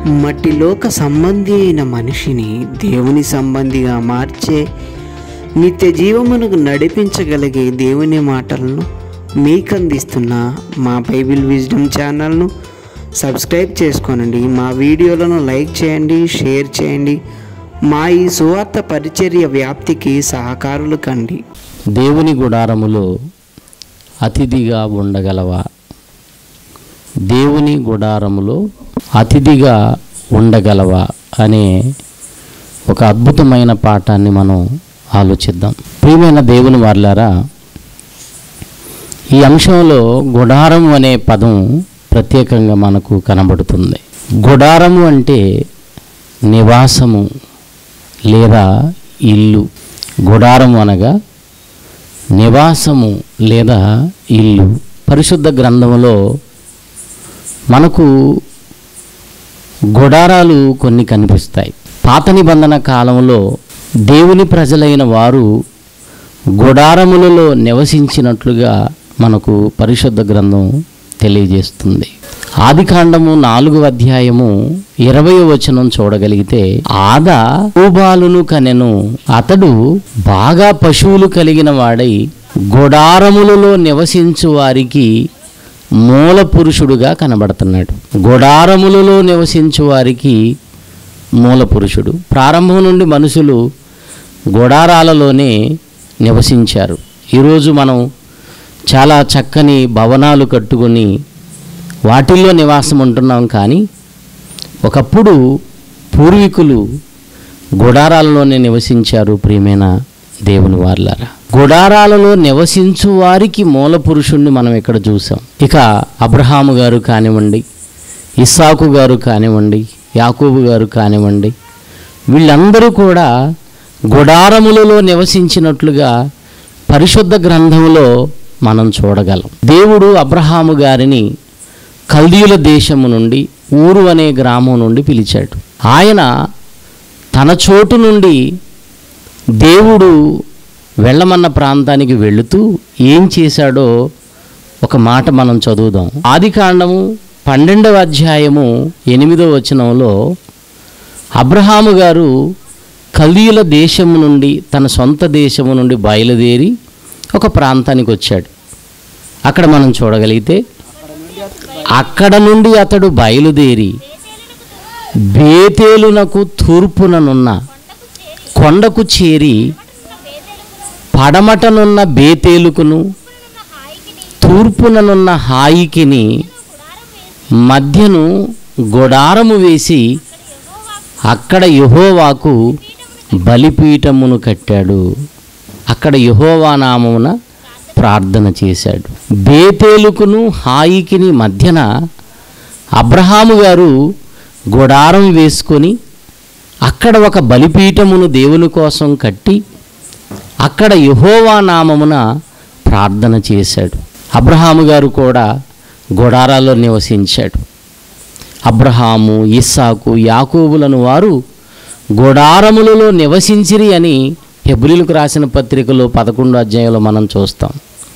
మట్టిలోక సంబంధి అయిన మనిషిని దేవుని సంబంధిగా మార్చే నిత్య జీవమునకు నడిపించగలిగే దేవుని మాటలను మీకు అందిస్తున్న మా బైబిల్ విజ్డమ్ ఛానల్ను సబ్స్క్రైబ్ చేసుకోనండి మా వీడియోలను లైక్ చేయండి షేర్ చేయండి మా ఈ సువార్త పరిచర్య వ్యాప్తికి సహకారులు కండి దేవుని గుడారములో అతిథిగా ఉండగలవా దేవుని గుడారములో అతిథిగా ఉండగలవా అనే ఒక అద్భుతమైన పాఠాన్ని మనం ఆలోచిద్దాం ప్రియమైన దేవుని వార్లారా ఈ అంశంలో గుడారము అనే పదం ప్రత్యేకంగా మనకు కనబడుతుంది గుడారము అంటే నివాసము లేదా ఇల్లు గుడారము అనగా నివాసము లేదా ఇల్లు పరిశుద్ధ గ్రంథములో మనకు గుడారాలు కొన్ని కనిపిస్తాయి పాత నిబంధన కాలంలో దేవుని ప్రజలైన వారు గుడారములలో నివసించినట్లుగా మనకు పరిశుద్ధ గ్రంథం తెలియజేస్తుంది ఆదికాండము నాలుగు అధ్యాయము ఇరవై వచనం చూడగలిగితే ఆద ఊబాలును కనెను అతడు బాగా పశువులు కలిగిన వాడై గుడారములలో నివసించు వారికి మూల పురుషుడుగా కనబడుతున్నాడు గుడారములలో నివసించు వారికి మూల పురుషుడు ప్రారంభం నుండి మనుషులు గుడారాలలోనే నివసించారు ఈరోజు మనం చాలా చక్కని భవనాలు కట్టుకొని వాటిల్లో నివాసం ఉంటున్నాం కానీ ఒకప్పుడు పూర్వీకులు గుడారాలలోనే నివసించారు ప్రియమైన దేవుని వార్లారా గుడారాలలో నివసించు వారికి మూల పురుషుణ్ణి మనం ఇక్కడ చూసాం ఇక అబ్రహాము గారు కానివ్వండి ఇస్సాకు గారు కానివ్వండి యాకూబు గారు కానివ్వండి వీళ్ళందరూ కూడా గుడారములలో నివసించినట్లుగా పరిశుద్ధ గ్రంథంలో మనం చూడగలం దేవుడు అబ్రహాము గారిని కల్దీయుల దేశము నుండి ఊరు అనే గ్రామం నుండి పిలిచాడు ఆయన తన చోటు నుండి దేవుడు వెళ్ళమన్న ప్రాంతానికి వెళుతూ ఏం చేశాడో ఒక మాట మనం చదువుదాం ఆది కాండము పన్నెండవ అధ్యాయము ఎనిమిదవ వచనంలో అబ్రహాము గారు కల్దీయుల దేశము నుండి తన సొంత దేశము నుండి బయలుదేరి ఒక ప్రాంతానికి వచ్చాడు అక్కడ మనం చూడగలిగితే అక్కడ నుండి అతడు బయలుదేరి బేతేలునకు తూర్పుననున్న కొండకు చేరి పడమటనున్న బేతేలుకును తూర్పుననున్న హాయికిని మధ్యను గుడారము వేసి అక్కడ యహోవాకు బలిపీఠమును కట్టాడు అక్కడ యహోవా నామమున ప్రార్థన చేశాడు బేతేలుకును హాయికిని మధ్యన అబ్రహాము గారు గుడారం వేసుకొని అక్కడ ఒక బలిపీఠమును దేవుని కోసం కట్టి అక్కడ యహోవా నామమున ప్రార్థన చేశాడు అబ్రహాము గారు కూడా గుడారాల్లో నివసించాడు అబ్రహాము ఇస్సాకు యాకోబులను వారు గుడారములలో నివసించిరి అని హెబ్రిలకు రాసిన పత్రికలో పదకొండో అధ్యాయంలో మనం చూస్తాం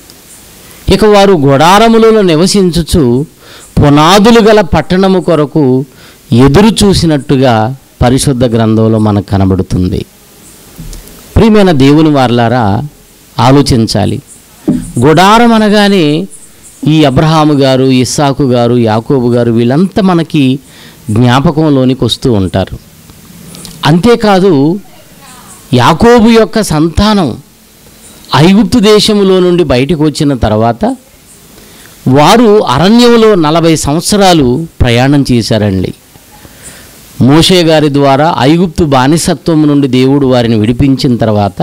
ఇక వారు గుడారములలో నివసించుచు పునాదులు గల పట్టణము కొరకు ఎదురు చూసినట్టుగా పరిశుద్ధ గ్రంథంలో మనకు కనబడుతుంది ప్రియమైన దేవుని వార్లారా ఆలోచించాలి గుడారం అనగానే ఈ అబ్రహాము గారు ఇస్సాకు గారు యాకోబు గారు వీళ్ళంతా మనకి జ్ఞాపకంలోనికి వస్తూ ఉంటారు అంతేకాదు యాకోబు యొక్క సంతానం ఐగుప్తు దేశములో నుండి బయటకు వచ్చిన తర్వాత వారు అరణ్యంలో నలభై సంవత్సరాలు ప్రయాణం చేశారండి మోషే గారి ద్వారా ఐగుప్తు బానిసత్వం నుండి దేవుడు వారిని విడిపించిన తర్వాత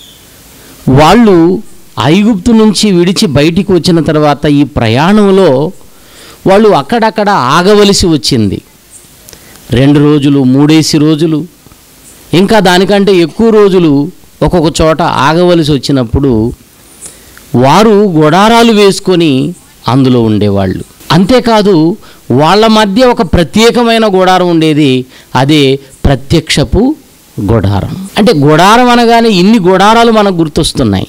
వాళ్ళు ఐగుప్తు నుంచి విడిచి బయటికి వచ్చిన తర్వాత ఈ ప్రయాణంలో వాళ్ళు అక్కడక్కడ ఆగవలసి వచ్చింది రెండు రోజులు మూడేసి రోజులు ఇంకా దానికంటే ఎక్కువ రోజులు ఒక్కొక్క చోట ఆగవలసి వచ్చినప్పుడు వారు గుడారాలు వేసుకొని అందులో ఉండేవాళ్ళు అంతేకాదు వాళ్ళ మధ్య ఒక ప్రత్యేకమైన గుడారం ఉండేది అదే ప్రత్యక్షపు గుడారం అంటే గుడారం అనగానే ఇన్ని గుడారాలు మనకు గుర్తొస్తున్నాయి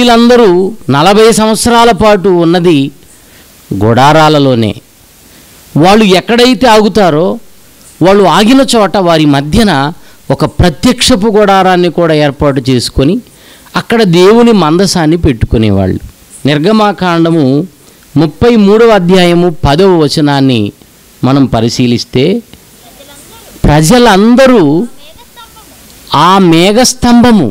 ఇస్రయేలీలందరూ నలభై సంవత్సరాల పాటు ఉన్నది గుడారాలలోనే వాళ్ళు ఎక్కడైతే ఆగుతారో వాళ్ళు ఆగిన చోట వారి మధ్యన ఒక ప్రత్యక్షపు గుడారాన్ని కూడా ఏర్పాటు చేసుకొని అక్కడ దేవుని మందసాన్ని పెట్టుకునేవాళ్ళు నిర్గమాకాండము ముప్పై మూడవ అధ్యాయము పదవ వచనాన్ని మనం పరిశీలిస్తే ప్రజలందరూ ఆ మేఘస్తంభము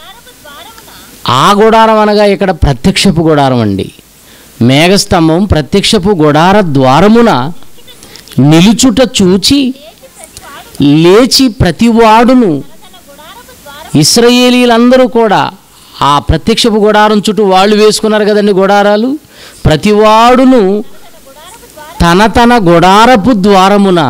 ఆ గుడారం అనగా ఇక్కడ ప్రత్యక్షపు గుడారం అండి మేఘస్తంభం ప్రత్యక్షపు గుడార ద్వారమున నిలుచుట చూచి లేచి ప్రతివాడును ఇస్రయేలీలందరూ కూడా ఆ ప్రత్యక్షపు గుడారం చుట్టూ వాళ్ళు వేసుకున్నారు కదండి గుడారాలు ప్రతివాడును తన తన గుడారపు ద్వారమున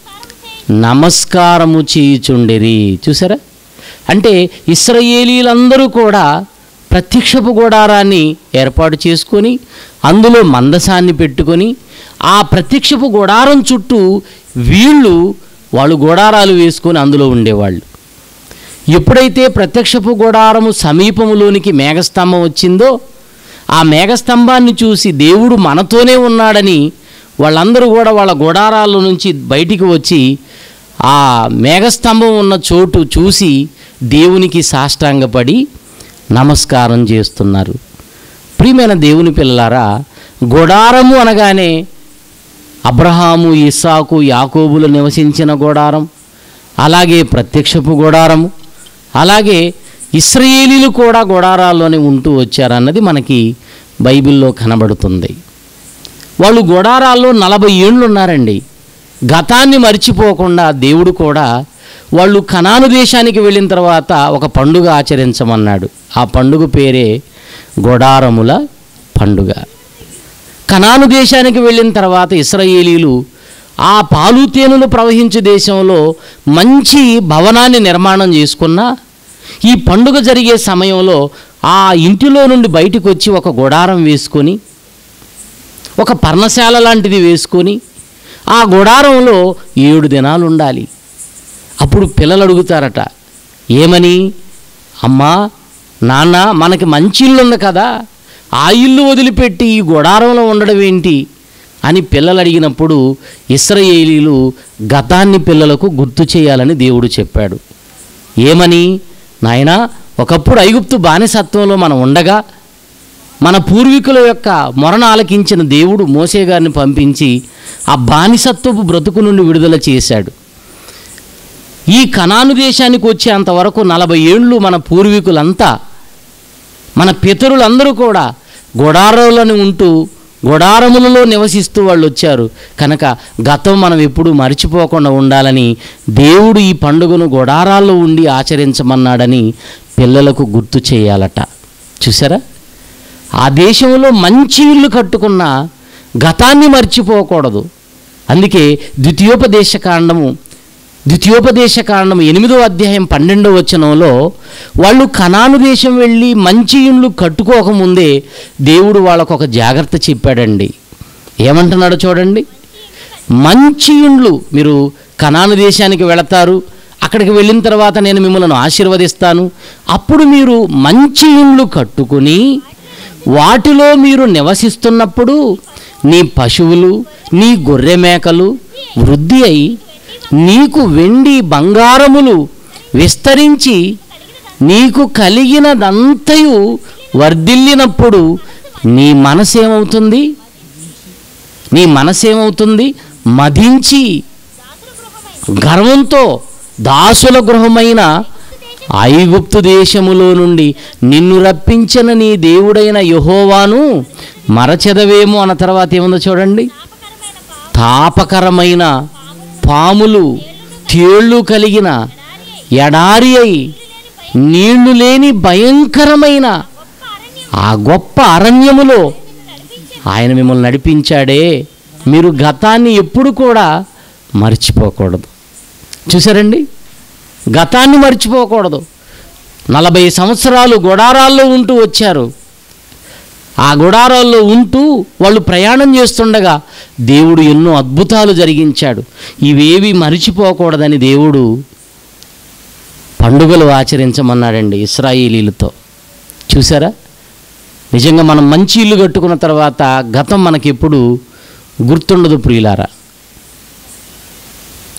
నమస్కారము చేయుచుండిరి చూసారా అంటే ఇస్రయేలీలందరూ కూడా ప్రత్యక్షపు గుడారాన్ని ఏర్పాటు చేసుకొని అందులో మందసాన్ని పెట్టుకొని ఆ ప్రత్యక్షపు గుడారం చుట్టూ వీళ్ళు వాళ్ళు గుడారాలు వేసుకొని అందులో ఉండేవాళ్ళు ఎప్పుడైతే ప్రత్యక్షపు గుడారము సమీపములోనికి మేఘస్తంభం వచ్చిందో ఆ మేఘస్తంభాన్ని చూసి దేవుడు మనతోనే ఉన్నాడని వాళ్ళందరూ కూడా వాళ్ళ గుడారాల నుంచి బయటికి వచ్చి ఆ మేఘస్తంభం ఉన్న చోటు చూసి దేవునికి సాష్టాంగపడి నమస్కారం చేస్తున్నారు ప్రియమైన దేవుని పిల్లలారా గుడారము అనగానే అబ్రహాము ఇస్సాకు యాకోబులు నివసించిన గుడారం అలాగే ప్రత్యక్షపు గుడారము అలాగే ఇస్రాయేలీలు కూడా గుడారాల్లోనే ఉంటూ వచ్చారన్నది మనకి బైబిల్లో కనబడుతుంది వాళ్ళు గుడారాల్లో నలభై ఏళ్ళు ఉన్నారండి గతాన్ని మర్చిపోకుండా దేవుడు కూడా వాళ్ళు కనాను దేశానికి వెళ్ళిన తర్వాత ఒక పండుగ ఆచరించమన్నాడు ఆ పండుగ పేరే గొడారముల పండుగ కనాను దేశానికి వెళ్ళిన తర్వాత ఇస్రాయేలీలు ఆ పాలు తేనెలు ప్రవహించే దేశంలో మంచి భవనాన్ని నిర్మాణం చేసుకున్నా ఈ పండుగ జరిగే సమయంలో ఆ ఇంటిలో నుండి బయటకు వచ్చి ఒక గుడారం వేసుకొని ఒక పర్ణశాల లాంటిది వేసుకొని ఆ గుడారంలో ఏడు దినాలు ఉండాలి అప్పుడు పిల్లలు అడుగుతారట ఏమని అమ్మా నాన్న మనకి మంచి ఇల్లు ఉంది కదా ఆ ఇల్లు వదిలిపెట్టి ఈ గుడారంలో ఉండడం ఏంటి అని పిల్లలు అడిగినప్పుడు ఇస్రయేలీలు గతాన్ని పిల్లలకు గుర్తు చేయాలని దేవుడు చెప్పాడు ఏమని నాయనా ఒకప్పుడు ఐగుప్తు బానిసత్వంలో మనం ఉండగా మన పూర్వీకుల యొక్క మొరణ ఆలకించిన దేవుడు మోసే గారిని పంపించి ఆ బానిసత్వపు బ్రతుకు నుండి విడుదల చేశాడు ఈ కనాను దేశానికి వచ్చేంతవరకు నలభై ఏళ్ళు మన పూర్వీకులంతా మన పితరులందరూ కూడా గుడారాలను ఉంటూ గుడారములలో నివసిస్తూ వాళ్ళు వచ్చారు కనుక గతం మనం ఎప్పుడూ మర్చిపోకుండా ఉండాలని దేవుడు ఈ పండుగను గుడారాల్లో ఉండి ఆచరించమన్నాడని పిల్లలకు గుర్తు చేయాలట చూసారా ఆ దేశంలో మంచి ఇల్లు కట్టుకున్న గతాన్ని మర్చిపోకూడదు అందుకే ద్వితీయోపదేశ కాండము ద్వితీయోపదేశ కాండము ఎనిమిదో అధ్యాయం పన్నెండో వచనంలో వాళ్ళు కనాను దేశం వెళ్ళి మంచి ఇండ్లు కట్టుకోకముందే దేవుడు వాళ్ళకు ఒక జాగ్రత్త చెప్పాడండి ఏమంటున్నాడో చూడండి మంచి ఇండ్లు మీరు కనాను దేశానికి వెళతారు అక్కడికి వెళ్ళిన తర్వాత నేను మిమ్మల్ని ఆశీర్వదిస్తాను అప్పుడు మీరు మంచి ఇండ్లు కట్టుకుని వాటిలో మీరు నివసిస్తున్నప్పుడు నీ పశువులు నీ గొర్రె మేకలు వృద్ధి అయి నీకు వెండి బంగారములు విస్తరించి నీకు కలిగినదంతయు వర్ధిల్లినప్పుడు నీ మనసేమవుతుంది నీ మనసేమవుతుంది మదించి గర్వంతో దాసుల గృహమైన ఐగుప్తు దేశములో నుండి నిన్ను రప్పించిన నీ దేవుడైన యహోవాను మరచెదవేమో అన్న తర్వాత ఏముందో చూడండి తాపకరమైన పాములు తేళ్ళు కలిగిన ఎడారి అయి నీళ్లు లేని భయంకరమైన ఆ గొప్ప అరణ్యములో ఆయన మిమ్మల్ని నడిపించాడే మీరు గతాన్ని ఎప్పుడు కూడా మర్చిపోకూడదు చూసారండి గతాన్ని మర్చిపోకూడదు నలభై సంవత్సరాలు గుడారాల్లో ఉంటూ వచ్చారు ఆ గుడారాల్లో ఉంటూ వాళ్ళు ప్రయాణం చేస్తుండగా దేవుడు ఎన్నో అద్భుతాలు జరిగించాడు ఇవేవి మరిచిపోకూడదని దేవుడు పండుగలు ఆచరించమన్నాడండి ఇస్రాయేలీలతో చూసారా నిజంగా మనం మంచి ఇల్లు కట్టుకున్న తర్వాత గతం మనకి ఎప్పుడు గుర్తుండదు ప్రియులారా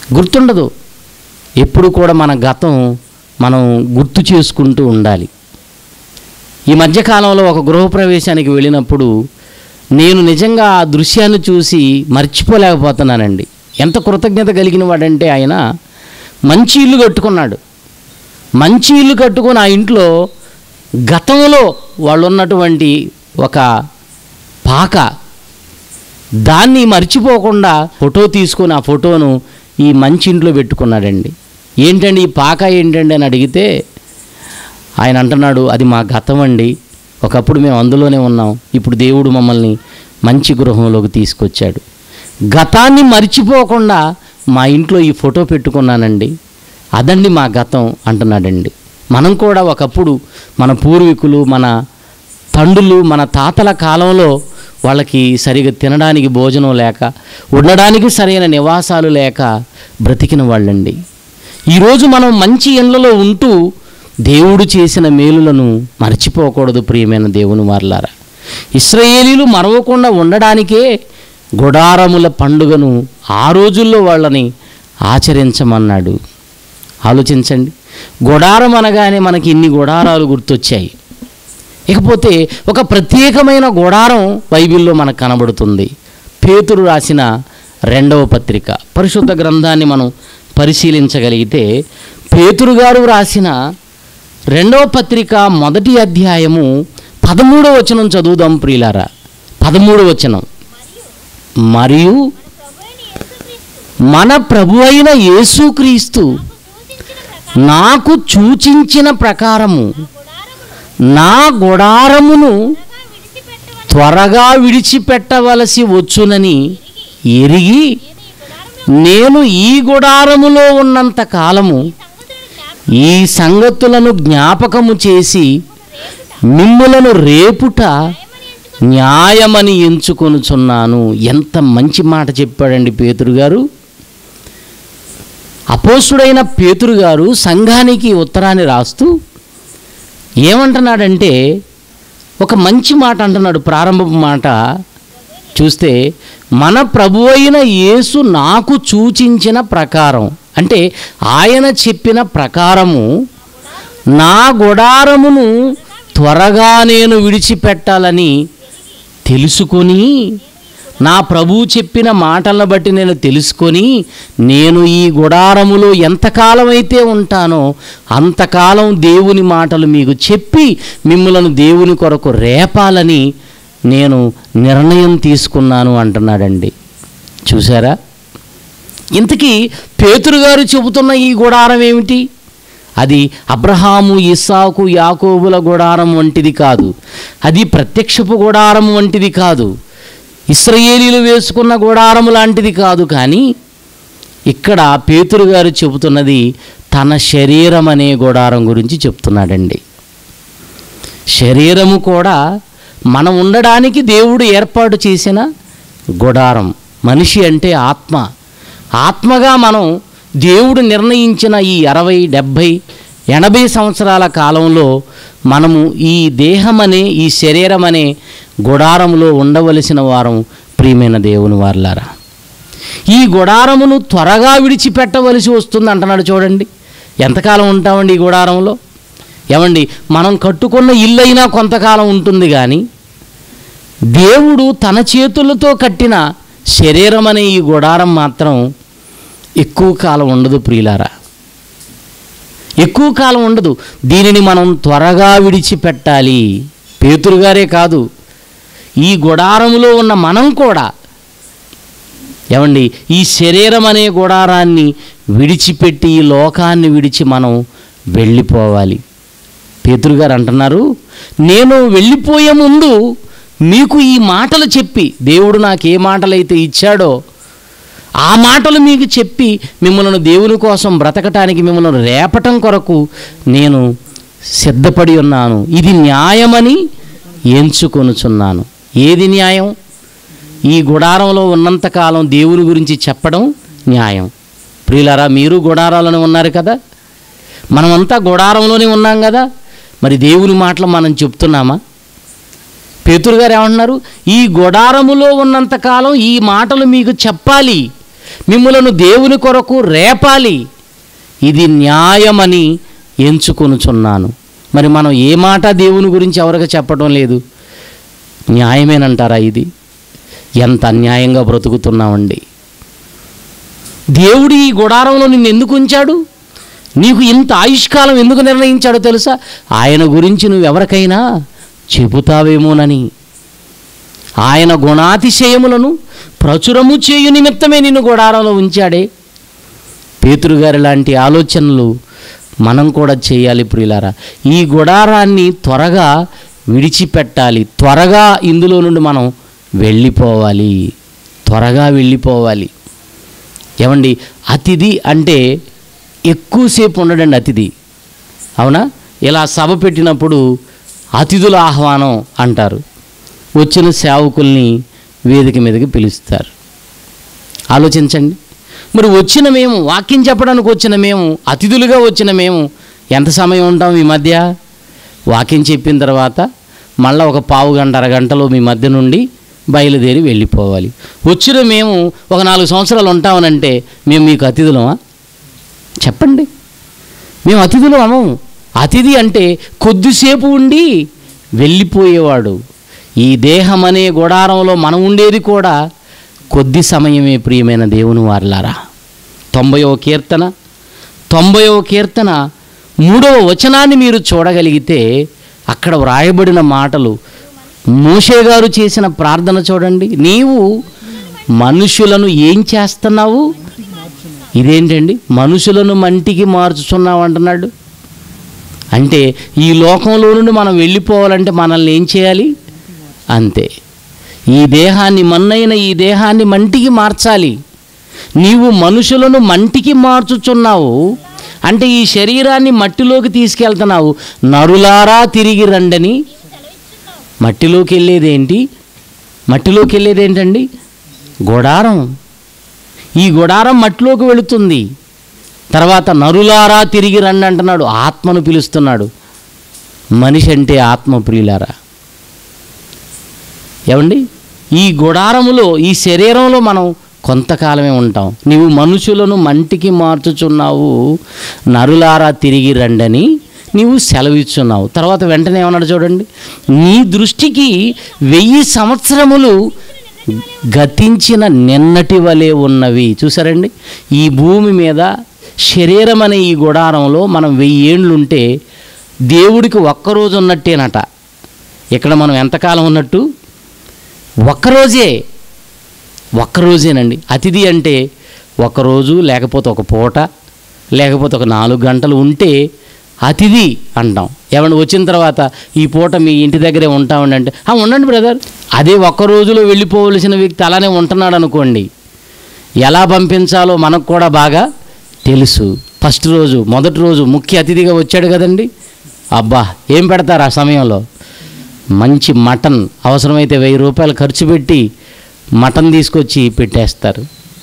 గుర్తుండదు ఎప్పుడు కూడా మన గతం మనం గుర్తు చేసుకుంటూ ఉండాలి ఈ మధ్యకాలంలో ఒక గృహప్రవేశానికి వెళ్ళినప్పుడు నేను నిజంగా ఆ దృశ్యాన్ని చూసి మర్చిపోలేకపోతున్నానండి ఎంత కృతజ్ఞత కలిగిన వాడంటే ఆయన మంచి ఇల్లు కట్టుకున్నాడు మంచి ఇల్లు కట్టుకొని ఆ ఇంట్లో గతంలో వాళ్ళు ఉన్నటువంటి ఒక పాక దాన్ని మర్చిపోకుండా ఫోటో తీసుకొని ఆ ఫోటోను ఈ మంచి ఇంట్లో పెట్టుకున్నాడండి ఏంటండి ఈ పాక ఏంటండి అని అడిగితే ఆయన అంటున్నాడు అది మా గతం అండి ఒకప్పుడు మేము అందులోనే ఉన్నాం ఇప్పుడు దేవుడు మమ్మల్ని మంచి గృహంలోకి తీసుకొచ్చాడు గతాన్ని మర్చిపోకుండా మా ఇంట్లో ఈ ఫోటో పెట్టుకున్నానండి అదండి మా గతం అంటున్నాడండి మనం కూడా ఒకప్పుడు మన పూర్వీకులు మన తండ్రులు మన తాతల కాలంలో వాళ్ళకి సరిగా తినడానికి భోజనం లేక ఉండడానికి సరైన నివాసాలు లేక బ్రతికిన వాళ్ళండి ఈరోజు మనం మంచి ఇళ్ళలో ఉంటూ దేవుడు చేసిన మేలులను మర్చిపోకూడదు ప్రియమైన దేవుని వార్లారా ఇస్రాయేలీలు మరవకుండా ఉండడానికే గుడారముల పండుగను ఆ రోజుల్లో వాళ్ళని ఆచరించమన్నాడు ఆలోచించండి గుడారం అనగానే మనకి ఇన్ని గుడారాలు గుర్తొచ్చాయి ఇకపోతే ఒక ప్రత్యేకమైన గుడారం బైబిల్లో మనకు కనబడుతుంది పేతురు రాసిన రెండవ పత్రిక పరిశుద్ధ గ్రంథాన్ని మనం పరిశీలించగలిగితే పేతురు గారు రాసిన రెండవ పత్రిక మొదటి అధ్యాయము పదమూడవ వచనం చదువుదాం ప్రియులారా పదమూడవ వచనం మరియు మన ప్రభు అయిన యేసుక్రీస్తు నాకు సూచించిన ప్రకారము నా గుడారమును త్వరగా విడిచిపెట్టవలసి వచ్చునని ఎరిగి నేను ఈ గుడారములో ఉన్నంత కాలము ఈ సంగతులను జ్ఞాపకము చేసి మిమ్ములను రేపుట న్యాయమని ఎంచుకొనుచున్నాను ఎంత మంచి మాట చెప్పాడండి పేతురు గారు అపోసుడైన పేతురు గారు సంఘానికి ఉత్తరాన్ని రాస్తూ ఏమంటున్నాడంటే ఒక మంచి మాట అంటున్నాడు ప్రారంభపు మాట చూస్తే మన ప్రభు అయిన యేసు నాకు సూచించిన ప్రకారం అంటే ఆయన చెప్పిన ప్రకారము నా గుడారమును త్వరగా నేను విడిచిపెట్టాలని తెలుసుకొని నా ప్రభువు చెప్పిన మాటలను బట్టి నేను తెలుసుకొని నేను ఈ గుడారములో ఎంతకాలం అయితే ఉంటానో అంతకాలం దేవుని మాటలు మీకు చెప్పి మిమ్మలను దేవుని కొరకు రేపాలని నేను నిర్ణయం తీసుకున్నాను అంటున్నాడండి చూసారా ఇంతకీ పేతురు గారు చెబుతున్న ఈ గుడారం ఏమిటి అది అబ్రహాము ఇస్సాకు యాకోబుల గుడారం వంటిది కాదు అది ప్రత్యక్షపు గుడారం వంటిది కాదు ఇస్రయేలీలు వేసుకున్న గుడారం లాంటిది కాదు కానీ ఇక్కడ పేతురు గారు చెబుతున్నది తన శరీరం అనే గుడారం గురించి చెప్తున్నాడండి శరీరము కూడా మనం ఉండడానికి దేవుడు ఏర్పాటు చేసిన గుడారం మనిషి అంటే ఆత్మ ఆత్మగా మనం దేవుడు నిర్ణయించిన ఈ అరవై డెబ్భై ఎనభై సంవత్సరాల కాలంలో మనము ఈ దేహం అనే ఈ శరీరం అనే గుడారంలో ఉండవలసిన వారం ప్రియమైన దేవుని వార్లారా ఈ గుడారమును త్వరగా విడిచిపెట్టవలసి వస్తుంది అంటున్నాడు చూడండి ఎంతకాలం ఉంటామండి ఈ గుడారంలో ఏమండి మనం కట్టుకున్న ఇల్లు అయినా కొంతకాలం ఉంటుంది కానీ దేవుడు తన చేతులతో కట్టిన శరీరం అనే ఈ గుడారం మాత్రం ఎక్కువ కాలం ఉండదు ప్రియులారా ఎక్కువ కాలం ఉండదు దీనిని మనం త్వరగా విడిచిపెట్టాలి పేతురు గారే కాదు ఈ గుడారములో ఉన్న మనం కూడా ఏమండి ఈ శరీరం అనే గుడారాన్ని విడిచిపెట్టి ఈ లోకాన్ని విడిచి మనం వెళ్ళిపోవాలి పేతురు గారు అంటున్నారు నేను వెళ్ళిపోయే ముందు మీకు ఈ మాటలు చెప్పి దేవుడు నాకు ఏ మాటలైతే ఇచ్చాడో ఆ మాటలు మీకు చెప్పి మిమ్మల్ని దేవుని కోసం బ్రతకటానికి మిమ్మల్ని రేపటం కొరకు నేను సిద్ధపడి ఉన్నాను ఇది న్యాయమని ఎంచుకొనుచున్నాను ఏది న్యాయం ఈ గుడారంలో ఉన్నంతకాలం దేవుని గురించి చెప్పడం న్యాయం ప్రియులారా మీరు గుడారాలోనే ఉన్నారు కదా మనమంతా గుడారంలోనే ఉన్నాం కదా మరి దేవుని మాటలు మనం చెప్తున్నామా పేతురు గారు ఏమంటున్నారు ఈ గుడారములో ఉన్నంతకాలం ఈ మాటలు మీకు చెప్పాలి మిమ్ములను దేవుని కొరకు రేపాలి ఇది న్యాయమని ఎంచుకొనుచున్నాను మరి మనం ఏ మాట దేవుని గురించి ఎవరికి చెప్పడం లేదు న్యాయమేనంటారా ఇది ఎంత అన్యాయంగా బ్రతుకుతున్నామండి దేవుడు ఈ గుడారంలో నిన్ను ఎందుకు ఉంచాడు నీకు ఇంత ఆయుష్కాలం ఎందుకు నిర్ణయించాడో తెలుసా ఆయన గురించి నువ్వు ఎవరికైనా చెబుతావేమోనని ఆయన గుణాతిశయములను ప్రచురము చేయు నిమిత్తమే నిన్ను గుడారంలో ఉంచాడే పేతురుగారి లాంటి ఆలోచనలు మనం కూడా చేయాలి ప్రియులారా ఈ గుడారాన్ని త్వరగా విడిచిపెట్టాలి త్వరగా ఇందులో నుండి మనం వెళ్ళిపోవాలి త్వరగా వెళ్ళిపోవాలి ఏమండి అతిథి అంటే ఎక్కువసేపు ఉండడండి అతిథి అవునా ఇలా సభ పెట్టినప్పుడు అతిథుల ఆహ్వానం అంటారు వచ్చిన సేవకుల్ని వేదిక మీదకి పిలుస్తారు ఆలోచించండి మరి వచ్చిన మేము వాక్యం చెప్పడానికి వచ్చిన మేము అతిథులుగా వచ్చిన మేము ఎంత సమయం ఉంటాం ఈ మధ్య వాక్యం చెప్పిన తర్వాత మళ్ళీ ఒక పావు గంట అరగంటలో మీ మధ్య నుండి బయలుదేరి వెళ్ళిపోవాలి వచ్చిన మేము ఒక నాలుగు సంవత్సరాలు ఉంటామనంటే మేము మీకు అతిథులమా చెప్పండి మేము అతిథులు అమ్మము అతిథి అంటే కొద్దిసేపు ఉండి వెళ్ళిపోయేవాడు ఈ దేహం అనే గుడారంలో మనం ఉండేది కూడా కొద్ది సమయమే ప్రియమైన దేవుని వారలారా తొంభైవ కీర్తన తొంభైవ కీర్తన మూడవ వచనాన్ని మీరు చూడగలిగితే అక్కడ వ్రాయబడిన మాటలు మోషే గారు చేసిన ప్రార్థన చూడండి నీవు మనుషులను ఏం చేస్తున్నావు ఇదేంటండి మనుషులను మంటికి మార్చుతున్నావు అంటున్నాడు అంటే ఈ లోకంలో నుండి మనం వెళ్ళిపోవాలంటే మనల్ని ఏం చేయాలి అంతే ఈ దేహాన్ని మన్నైన ఈ దేహాన్ని మంటికి మార్చాలి నీవు మనుషులను మంటికి మార్చుచున్నావు అంటే ఈ శరీరాన్ని మట్టిలోకి తీసుకెళ్తున్నావు నరులారా తిరిగి రండని మట్టిలోకి వెళ్ళేదేంటి మట్టిలోకి వెళ్ళేది ఏంటండి గుడారం ఈ గుడారం మట్టిలోకి వెళుతుంది తర్వాత నరులారా తిరిగి రండి అంటున్నాడు ఆత్మను పిలుస్తున్నాడు మనిషి అంటే ఆత్మ ప్రియులారా ఏమండి ఈ గుడారములో ఈ శరీరంలో మనం కొంతకాలమే ఉంటాం నీవు మనుషులను మంటికి మార్చుచున్నావు నరులారా తిరిగి రండని నీవు సెలవిచ్చున్నావు తర్వాత వెంటనే ఏమన్నాడు చూడండి నీ దృష్టికి వెయ్యి సంవత్సరములు గతించిన నిన్నటి వలె ఉన్నవి చూసారండి ఈ భూమి మీద శరీరం అనే ఈ గుడారంలో మనం వెయ్యి ఏండ్లుంటే దేవుడికి ఒక్కరోజు ఉన్నట్టేనట ఇక్కడ మనం ఎంతకాలం ఉన్నట్టు ఒక్కరోజే ఒక్కరోజేనండి అతిథి అంటే ఒకరోజు లేకపోతే ఒక పూట లేకపోతే ఒక నాలుగు గంటలు ఉంటే అతిథి అంటాం ఏమన్నా వచ్చిన తర్వాత ఈ పూట మీ ఇంటి దగ్గరే ఉంటామండి అంటే "ఆ, ఉండండి బ్రదర్ అదే ఒక్క రోజులో వెళ్ళిపోవలసిన వ్యక్తి అలానే ఉంటున్నాడు అనుకోండి ఎలా పంపించాలో మనకు కూడా బాగా తెలుసు ఫస్ట్ రోజు మొదటి రోజు ముఖ్య అతిథిగా వచ్చాడు కదండి అబ్బా ఏం పెడతారు ఆ సమయంలో మంచి మటన్ అవసరమైతే వెయ్యి రూపాయలు ఖర్చు పెట్టి మటన్ తీసుకొచ్చి పెట్టేస్తారు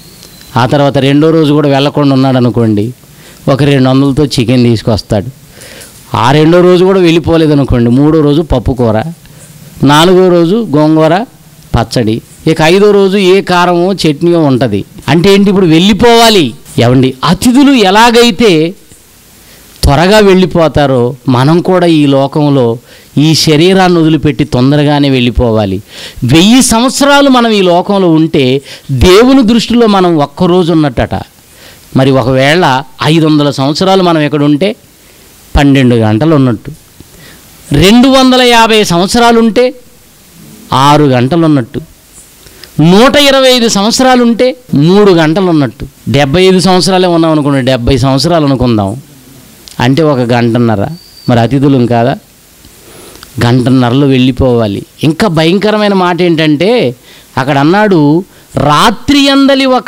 ఆ తర్వాత రెండో రోజు కూడా వెళ్ళకుండా ఉన్నాడు అనుకోండి ఒక రెండు వందలతో చికెన్ తీసుకొస్తాడు ఆ రెండో రోజు కూడా వెళ్ళిపోలేదు అనుకోండి మూడో రోజు పప్పు కూర నాలుగో రోజు గోంగూర పచ్చడి ఇక ఐదో రోజు ఏ కారమో చట్నీయో ఉంటుంది అంటే ఏంటి ఇప్పుడు వెళ్ళిపోవాలి ఏమండి అతిథులు ఎలాగైతే త్వరగా వెళ్ళిపోతారో మనం కూడా ఈ లోకంలో ఈ శరీరాన్ని వదిలిపెట్టి తొందరగానే వెళ్ళిపోవాలి వెయ్యి సంవత్సరాలు మనం ఈ లోకంలో ఉంటే దేవుని దృష్టిలో మనం ఒక్కరోజు ఉన్నట్టట మరి ఒకవేళ ఐదు వందల సంవత్సరాలు మనం ఎక్కడ ఉంటే పన్నెండు గంటలు ఉన్నట్టు రెండు వందల యాభై సంవత్సరాలు ఉంటే ఆరు గంటలు ఉన్నట్టు నూట ఇరవై ఐదు సంవత్సరాలు ఉంటే మూడు గంటలు ఉన్నట్టు డెబ్బై ఐదు సంవత్సరాలే ఉన్నాం అనుకోండి డెబ్బై సంవత్సరాలు అనుకుందాం అంటే ఒక గంటన్నర మరి అతిథులం కాదా గంటన్నరలో వెళ్ళిపోవాలి ఇంకా భయంకరమైన మాట ఏంటంటే అక్కడ అన్నాడు రాత్రి అందలి ఒక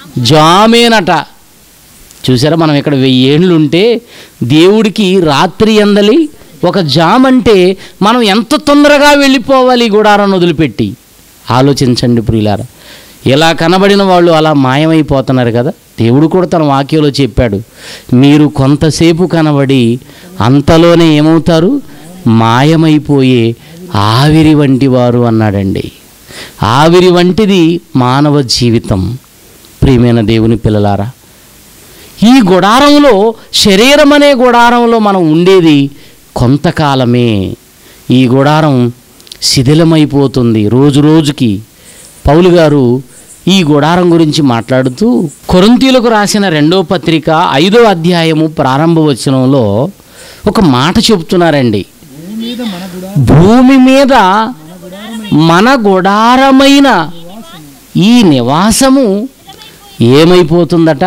జామేనట చూసారా మనం ఇక్కడ వెయ్యి ఏండ్లు ఉంటే దేవుడికి రాత్రి అందలి ఒక జామ్ అంటే మనం ఎంత తొందరగా వెళ్ళిపోవాలి ఈ గుడారాన్ని వదిలిపెట్టి ఆలోచించండి ప్రియులారా ఇలా కనబడిన వాళ్ళు అలా మాయమైపోతున్నారు కదా దేవుడు కూడా తన వాక్యంలో చెప్పాడు మీరు కొంతసేపు కనబడి అంతలోనే ఏమవుతారు మాయమైపోయే ఆవిరి వంటి వారు అన్నాడండి ఆవిరి వంటిది మానవ జీవితం ప్రియమైన దేవుని పిల్లలారా ఈ గుడారంలో శరీరం అనే గుడారంలో మనం ఉండేది కొంతకాలమే ఈ గుడారం శిథిలమైపోతుంది రోజు రోజుకి పౌలు గారు ఈ గుడారం గురించి మాట్లాడుతూ కొరంతీలకు రాసిన రెండో పత్రిక ఐదో అధ్యాయము ప్రారంభ వచనంలో ఒక మాట చెప్తున్నారండి భూమి మీద మన గుడారమైన ఈ నివాసము ఏమైపోతుందట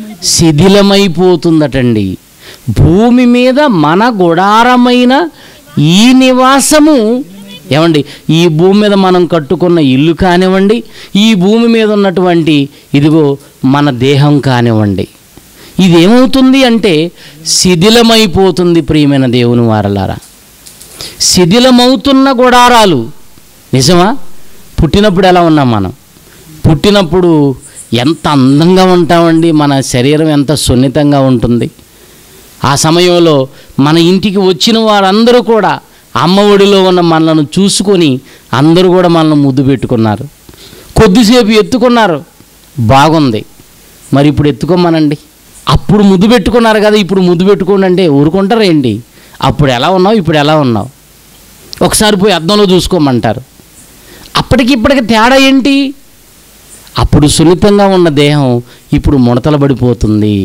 శిథిలమైపోతుందటండి భూమి మీద మన గుడారమైన ఈ నివాసము ఏమండి ఈ భూమి మీద మనం కట్టుకున్న ఇల్లు కానివ్వండి ఈ భూమి మీద ఉన్నటువంటి ఇదిగో మన దేహం కానివ్వండి ఇది ఏమవుతుంది అంటే శిథిలమైపోతుంది ప్రియమైన దేవుని వారలారా శిథిలమవుతున్న గుడారాలు నిజమా పుట్టినప్పుడు ఎలా ఉన్నాం మనం పుట్టినప్పుడు ఎంత అందంగా ఉంటామండి మన శరీరం ఎంత సున్నితంగా ఉంటుంది ఆ సమయంలో మన ఇంటికి వచ్చిన వారందరూ కూడా అమ్మ ఒడిలో ఉన్న మనలను చూసుకొని అందరూ కూడా మనల్ని ముద్దు పెట్టుకున్నారు కొద్దిసేపు ఎత్తుకున్నారు బాగుంది మరి ఇప్పుడు ఎత్తుకోమనండి అప్పుడు ముద్దు పెట్టుకున్నారు కదా ఇప్పుడు ముద్దు పెట్టుకోండి అంటే ఊరుకుంటారు ఏంటి అప్పుడు ఎలా ఉన్నావు ఇప్పుడు ఎలా ఉన్నావు ఒకసారి పోయి అద్దంలో చూసుకోమంటారు అప్పటికి ఇప్పటికి తేడా ఏంటి అప్పుడు సున్నితంగా ఉన్న దేహం ఇప్పుడు ముడతలు పడిపోతుంది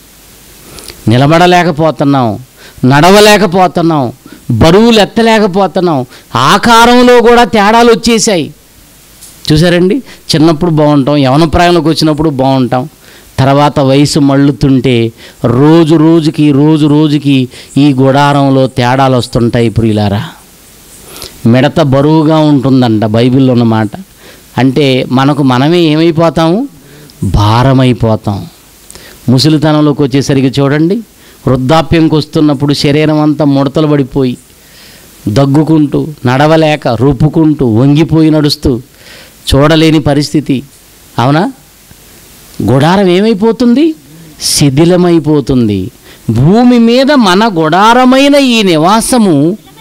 నిలబడలేకపోతున్నాం నడవలేకపోతున్నాం బరువులు ఎత్తలేకపోతున్నాం ఆకారంలో కూడా తేడాలు వచ్చేసాయి చూసారండి చిన్నప్పుడు బాగుంటాం యవన ప్రాయంలోకి వచ్చినప్పుడు బాగుంటాం తర్వాత వయసు మళ్ళుతుంటే రోజు రోజుకి రోజు రోజుకి ఈ గుడారంలో తేడాలు వస్తుంటాయి ఇప్పుడు ఇలారా మిడత బరువుగా ఉంటుందంట బైబిల్లో ఉన్న మాట అంటే మనకు మనమే ఏమైపోతాము భారమైపోతాం ముసలితనంలోకి వచ్చేసరికి చూడండి వృద్ధాప్యంకి వస్తున్నప్పుడు శరీరం అంతా ముడతలు పడిపోయి దగ్గుకుంటూ నడవలేక రూపుకుంటూ వంగిపోయి నడుస్తూ చూడలేని పరిస్థితి అవునా గుడారం ఏమైపోతుంది శిథిలమైపోతుంది భూమి మీద మన గుడారమైన ఈ నివాసము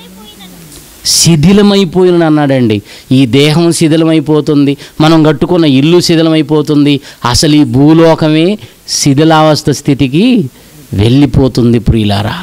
శిథిలమైపోయిన అన్నాడండి ఈ దేహం శిథిలమైపోతుంది మనం కట్టుకున్న ఇల్లు శిథిలమైపోతుంది అసలు ఈ భూలోకమే శిథిలావస్థ స్థితికి వెళ్ళిపోతుంది ప్రియులారా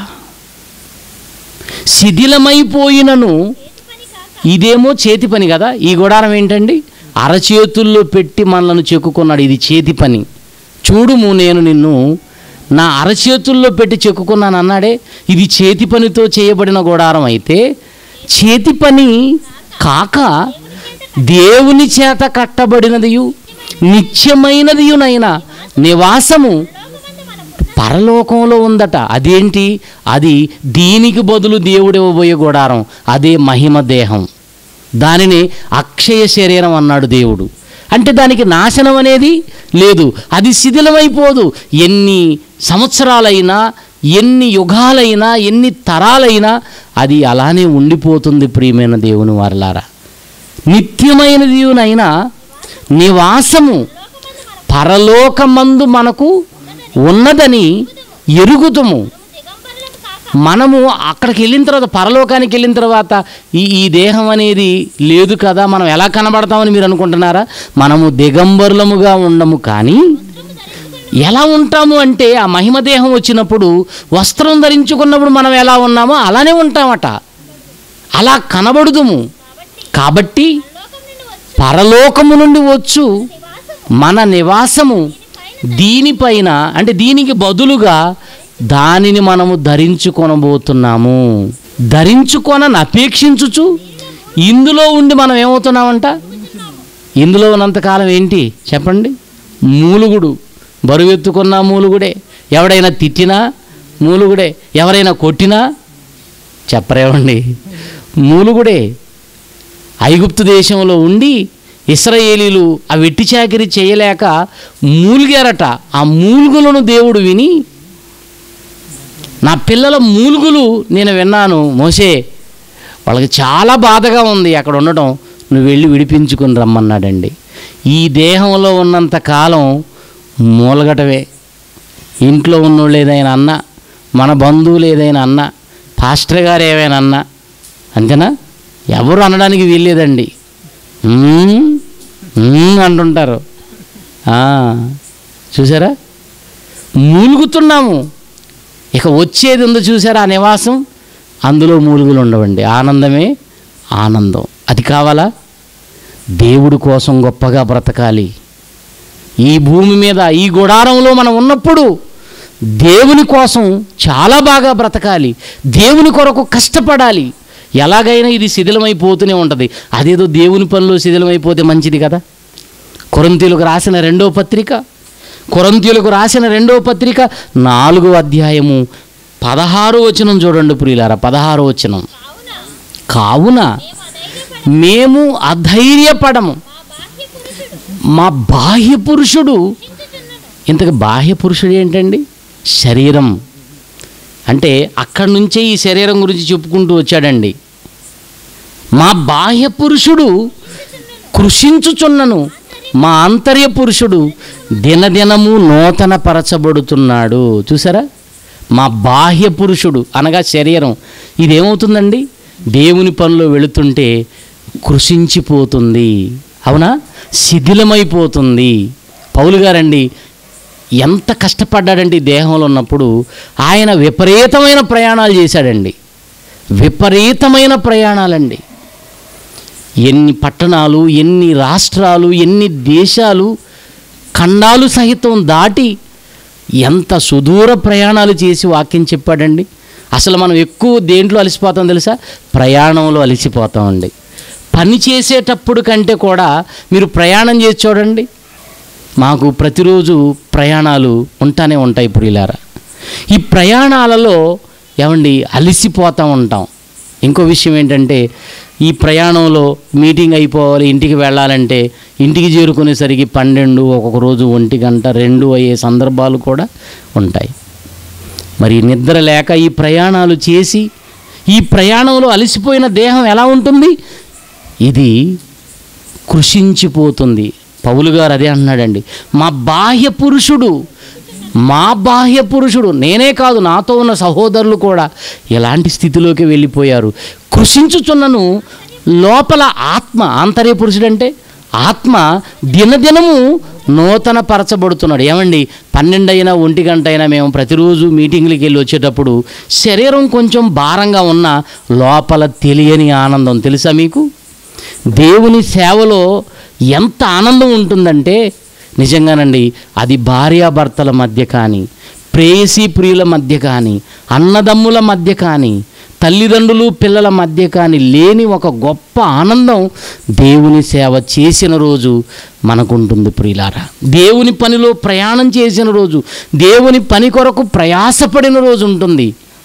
శిథిలమైపోయినను ఇదేమో చేతి పని కదా ఈ గుడారం ఏంటండి అరచేతుల్లో పెట్టి మనలను చెక్కుకున్నాడు ఇది చేతి పని చూడుము నేను నిన్ను నా అరచేతుల్లో పెట్టి చెక్కుకున్నాను అన్నాడే ఇది చేతి పనితో చేయబడిన గుడారం అయితే చేతి పని కాక దేవుని చేత కట్టబడినదియు నిత్యమైనదియునైనా నివాసము పరలోకంలో ఉందట అదేంటి అది దీనికి బదులు దేవుడు ఇవ్వబోయే గుడారం అదే మహిమ దేహం దానిని అక్షయ శరీరం అన్నాడు దేవుడు అంటే దానికి నాశనం అనేది లేదు అది శిథిలమైపోదు ఎన్ని సంవత్సరాలైనా ఎన్ని యుగాలైనా ఎన్ని తరాలైనా అది అలానే ఉండిపోతుంది ప్రియమైన దేవుని వారలారా నిత్యమైనదినైనా నివాసము పరలోకమందు మనకు ఉన్నదని ఎరుగుతుము మనము అక్కడికి వెళ్ళిన తర్వాత పరలోకానికి వెళ్ళిన తర్వాత ఈ ఈ దేహం అనేది లేదు కదా మనం ఎలా కనబడతామని మీరు అనుకుంటున్నారా మనము దిగంబరులముగా ఉండము కానీ ఎలా ఉంటాము అంటే ఆ మహిమ దేహం వచ్చినప్పుడు వస్త్రం ధరించుకున్నప్పుడు మనం ఎలా ఉన్నామో అలానే ఉంటామట అలా కనబడుదుము కాబట్టి పరలోకము నుండి వచ్చు మన నివాసము దీనిపైన అంటే దీనికి బదులుగా దానిని మనము ధరించుకొనబోతున్నాము ధరించుకొనని అపేక్షించుచు ఇందులో ఉండి మనం ఏమవుతున్నామంట ఇందులో ఉన్నంతకాలం ఏంటి చెప్పండి మూలుగుడు బరువెత్తుకున్న మూలుగుడే ఎవడైనా తిట్టినా మూలుగుడే ఎవరైనా కొట్టినా చెప్పరేమండి మూలుగుడే ఐగుప్తు దేశంలో ఉండి ఇస్రాయేలీలు ఆ వెట్టి చాకిరి చేయలేక మూలిగారట ఆ మూలుగులను దేవుడు విని నా పిల్లల మూలుగులు నేను విన్నాను మోసే వాళ్ళకి చాలా బాధగా ఉంది అక్కడ ఉండటం నువ్వు వెళ్ళి విడిపించుకుని రమ్మన్నాడండి ఈ దేహంలో ఉన్నంత కాలం మూలగటవే ఇంట్లో ఉన్నోళ్ళు ఏదైనా అన్న మన బంధువులు ఏదైనా అన్న పాస్టర్ గారు ఏమైనా అన్నా అంతేనా ఎవరు అనడానికి వీల్లేదండి "మ్మ్, మ్మ్" అంటుంటారు ఆ, చూసారా మూలుగుతున్నాము ఇక వచ్చేది ఉందో చూసారా ఆ నివాసం అందులో మూలుగులు ఉండవండి ఆనందమే ఆనందం అది కావాలా దేవుడి కోసం గొప్పగా బ్రతకాలి ఈ భూమి మీద ఈ గుడారంలో మనం ఉన్నప్పుడు దేవుని కోసం చాలా బాగా బ్రతకాలి దేవుని కొరకు కష్టపడాలి ఎలాగైనా ఇది శిథిలమైపోతూనే ఉంటుంది అదేదో దేవుని పనిలో శిథిలమైపోతే మంచిది కదా కొరంతీలకు రాసిన రెండో పత్రిక కొరంతీలకు రాసిన రెండో పత్రిక నాలుగో అధ్యాయము పదహారో వచనం చూడండి ప్రియులారా పదహారో వచనం కావున మేము అధైర్యపడము మా బాహ్య పురుషుడు ఇంతకు బాహ్య పురుషుడు ఏంటండి శరీరం అంటే అక్కడి నుంచే ఈ శరీరం గురించి చెప్పుకుంటూ వచ్చాడండి మా బాహ్య పురుషుడు కృషించుచున్నను మా ఆంతర్య పురుషుడు దినదినము నూతన పరచబడుతున్నాడు చూసారా మా బాహ్య పురుషుడు అనగా శరీరం ఇదేమవుతుందండి దేవుని పనిలో వెళుతుంటే కృషించిపోతుంది అవునా శిథిలమైపోతుంది పౌలు గారండి ఎంత కష్టపడ్డాడంటే ఈ దేహంలో ఉన్నప్పుడు ఆయన విపరీతమైన ప్రయాణాలు చేశాడండి విపరీతమైన ప్రయాణాలండి ఎన్ని పట్టణాలు ఎన్ని రాష్ట్రాలు ఎన్ని దేశాలు ఖండాలు సహితం దాటి ఎంత సుదూర ప్రయాణాలు చేసి వాక్యం చెప్పాడండి అసలు మనం ఎక్కువ దేంట్లో అలసిపోతాం తెలుసా ప్రయాణంలో అలసిపోతామండి పని చేసేటప్పుడు కంటే కూడా మీరు ప్రయాణం చేసి చూడండి మాకు ప్రతిరోజు ప్రయాణాలు ఉంటానే ఉంటాయి ఇప్పుడు ఇలారా ఈ ప్రయాణాలలో ఏమండి అలసిపోతూ ఉంటాం ఇంకో విషయం ఏంటంటే ఈ ప్రయాణంలో మీటింగ్ అయిపోవాలి ఇంటికి వెళ్ళాలంటే ఇంటికి చేరుకునేసరికి పన్నెండు ఒక్కొక్క రోజు ఒంటి గంట రెండు అయ్యే సందర్భాలు కూడా ఉంటాయి మరి నిద్ర లేక ఈ ప్రయాణాలు చేసి ఈ ప్రయాణంలో అలసిపోయిన దేహం ఎలా ఉంటుంది ఇది కృషించిపోతుంది పౌలు గారు అదే అన్నాడండి మా బాహ్య పురుషుడు మా బాహ్య పురుషుడు నేనే కాదు నాతో ఉన్న సహోదరులు కూడా ఎలాంటి స్థితిలోకి వెళ్ళిపోయారు కృషించుచున్నను లోపల ఆత్మ ఆంతర్య పురుషుడు అంటే ఆత్మ దినదినము నూతన పరచబడుతున్నాడు ఏమండి పన్నెండు అయినా ఒంటి గంట అయినా మేము ప్రతిరోజు మీటింగ్లకి వెళ్ళి వచ్చేటప్పుడు శరీరం కొంచెం భారంగా ఉన్న లోపల తెలియని ఆనందం తెలుసా మీకు దేవుని సేవలో ఎంత ఆనందం ఉంటుందంటే నిజంగానండి అది భార్యాభర్తల మధ్య కానీ ప్రేయసీ ప్రియుల మధ్య కానీ అన్నదమ్ముల మధ్య కానీ తల్లిదండ్రులు పిల్లల మధ్య కానీ లేని ఒక గొప్ప ఆనందం దేవుని సేవ చేసిన రోజు మనకుంటుంది ప్రియులారా దేవుని పనిలో ప్రయాణం చేసిన రోజు దేవుని పని కొరకు ప్రయాసపడిన రోజు ఉంటుంది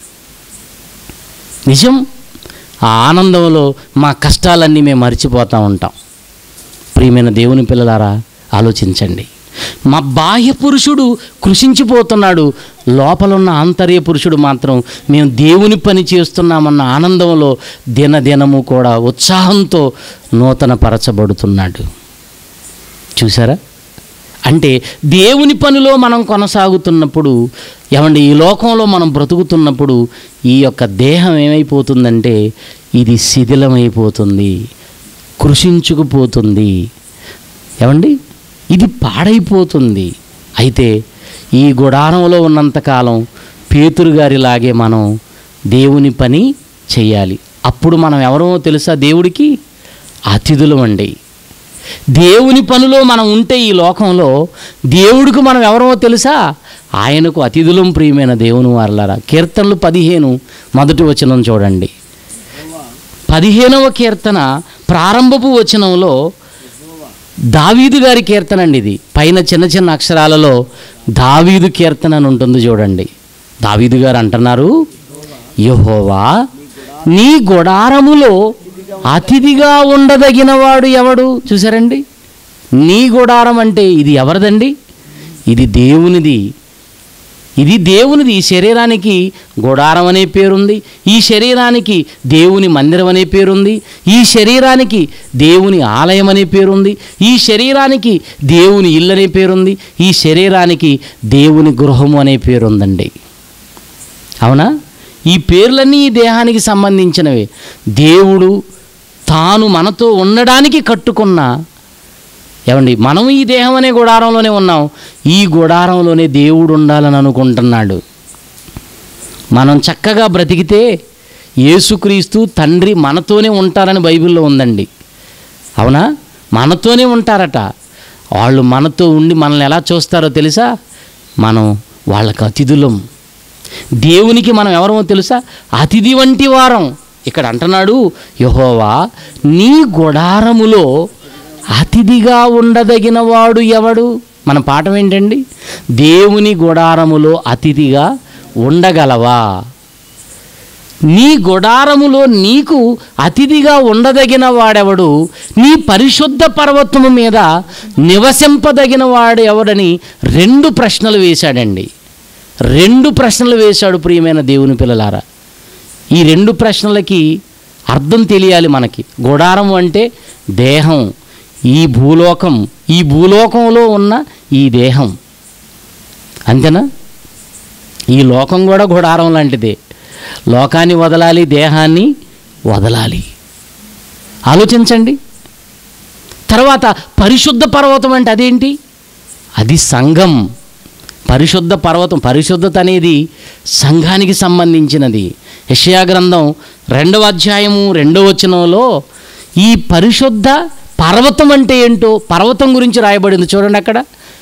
నిజం ఆ ఆనందంలో మా కష్టాలన్నీ మేము మర్చిపోతూ ఉంటాం ప్రియమైన దేవుని పిల్లలారా ఆలోచించండి మా బాహ్య పురుషుడు కృషించిపోతున్నాడు లోపల ఉన్న ఆంతర్య పురుషుడు మాత్రం మేము దేవుని పని చేస్తున్నామన్న ఆనందంలో దినదినము కూడా ఉత్సాహంతో నూతన పరచబడుతున్నాడు చూసారా అంటే దేవుని పనిలో మనం కొనసాగుతున్నప్పుడు ఏమండి ఈ లోకంలో మనం బ్రతుకుతున్నప్పుడు ఈ యొక్క దేహం ఏమైపోతుందంటే ఇది శిథిలమైపోతుంది కృషించుకుపోతుంది ఏమండి ఇది పాడైపోతుంది అయితే ఈ గుడారంలో ఉన్నంతకాలం పేతురు గారిలాగే మనం దేవుని పని చేయాలి అప్పుడు మనం ఎవరో తెలుసా దేవుడికి అతిథులం అండి దేవుని పనిలో మనం ఉంటే ఈ లోకంలో దేవుడికి మనం ఎవరో తెలుసా ఆయనకు అతిథులం ప్రియమైన దేవుని వారలారా కీర్తనలు పదిహేను మొదటి వచనం చూడండి పదిహేనవ కీర్తన ప్రారంభపు వచనంలో దావీదు గారి కీర్తన అండి ఇది పైన చిన్న చిన్న అక్షరాలలో దావీదు కీర్తన అని ఉంటుంది చూడండి దావీదు గారు అంటున్నారు యహోవా నీ గుడారములో అతిథిగా ఉండదగినవాడు ఎవడు చూసారండి నీ గుడారం అంటే ఇది ఎవరిదండి ఇది దేవునిది ఇది దేవునిది ఈ శరీరానికి గుడారం అనే పేరుంది ఈ శరీరానికి దేవుని మందిరం అనే పేరుంది ఈ శరీరానికి దేవుని ఆలయం అనే పేరుంది ఈ శరీరానికి దేవుని ఇల్లు అనే పేరుంది ఈ శరీరానికి దేవుని గృహము అనే పేరుందండి అవునా ఈ పేర్లన్నీ ఈ దేహానికి సంబంధించినవే దేవుడు తాను మనతో ఉండడానికి కట్టుకున్న ఏమండి మనం ఈ దేహం అనే గుడారంలోనే ఉన్నాం ఈ గుడారంలోనే దేవుడు ఉండాలని అనుకుంటున్నాడు మనం చక్కగా బ్రతికితే యేసుక్రీస్తు తండ్రి మనతోనే ఉంటారని బైబిల్లో ఉందండి అవునా మనతోనే ఉంటారట వాళ్ళు మనతో ఉండి మనల్ని ఎలా చూస్తారో తెలుసా మనం వాళ్ళకి అతిథులం దేవునికి మనం ఎవరమో తెలుసా అతిథి వంటి వారం ఇక్కడ అంటున్నాడు యహోవా నీ గుడారములో అతిథిగా ఉండదగిన వాడు ఎవడు మన పాఠం ఏంటండి దేవుని గుడారములో అతిథిగా ఉండగలవా నీ గుడారములో నీకు అతిథిగా ఉండదగిన వాడెవడు నీ పరిశుద్ధ పర్వతము మీద నివసింపదగిన వాడు ఎవడని రెండు ప్రశ్నలు వేశాడండి రెండు ప్రశ్నలు వేశాడు ప్రియమైన దేవుని పిల్లలారా ఈ రెండు ప్రశ్నలకి అర్థం తెలియాలి మనకి గుడారం అంటే దేహం ఈ భూలోకం ఈ భూలోకంలో ఉన్న ఈ దేహం అంతేనా ఈ లోకం కూడా గుడారం లాంటిదే లోకాన్ని వదలాలి దేహాన్ని వదలాలి ఆలోచించండి తర్వాత పరిశుద్ధ పర్వతం అంటే అదేంటి అది సంఘం పరిశుద్ధ పర్వతం పరిశుద్ధత అనేది సంఘానికి సంబంధించినది యెషయా గ్రంథం రెండవ అధ్యాయము రెండవ వచనంలో ఈ పరిశుద్ధ పర్వతం అంటే ఏంటో పర్వతం గురించి రాయబడింది చూడండి అక్కడ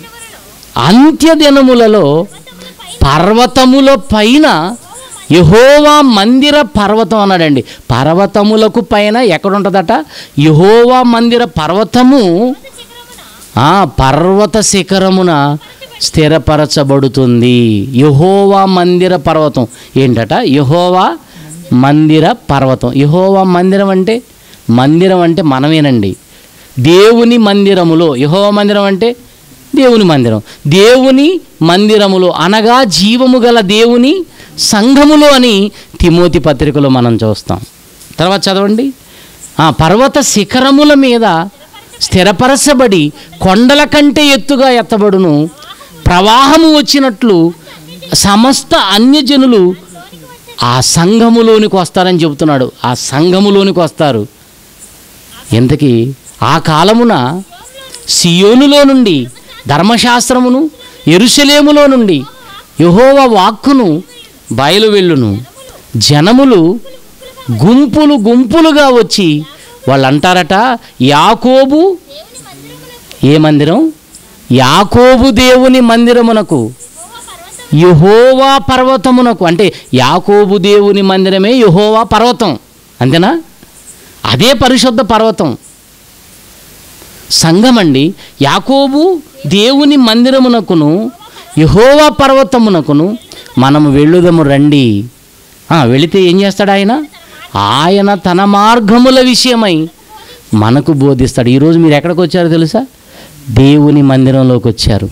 అంత్యదినములలో పర్వతముల పైన యహోవా మందిర పర్వతం అన్నాడండి పర్వతములకు పైన ఎక్కడుంటుందట యహోవా మందిర పర్వతము ఆ పర్వత శిఖరమున స్థిరపరచబడుతుంది యహోవా మందిర పర్వతం ఏంటట యహోవా మందిర పర్వతం యహోవా మందిరం అంటే మందిరం అంటే మనమేనండి దేవుని మందిరములో యహోవా మందిరం అంటే దేవుని మందిరం దేవుని మందిరములో అనగా జీవము గల దేవుని సంఘములో అని తిమోతి పత్రికలో మనం చూస్తాం తర్వాత చదవండి ఆ పర్వత శిఖరముల మీద స్థిరపరచబడి కొండల కంటే ఎత్తుగా ఎత్తబడును ప్రవాహము వచ్చినట్లు సమస్త అన్యజనులు ఆ సంఘములోనికి వస్తారని చెబుతున్నాడు ఆ సంఘములోనికి వస్తారు ఇంతకీ ఆ కాలమున సియోనులో నుండి ధర్మశాస్త్రమును ఎరుసలేములో నుండి యహోవ వాక్కును బయలు వెళ్ళును జనములు గుంపులు గుంపులుగా వచ్చి వాళ్ళు అంటారట యాకోబు ఏ మందిరం యాకోబు దేవుని మందిరమునకు యహోవా పర్వతమునకు అంటే యాకోబు దేవుని మందిరమే యహోవా పర్వతం అంతేనా అదే పరిశుద్ధ పర్వతం సంఘమండి యాకోబు దేవుని మందిరమునకును యహోవా పర్వతమునకును మనము వెళ్ళుదము రండి ఆ, వెళితే ఏం చేస్తాడు ఆయన ఆయన తన మార్గముల విషయమై మనకు బోధిస్తాడు ఈరోజు మీరు ఎక్కడికి వచ్చారో తెలుసా దేవుని మందిరంలోకి వచ్చారు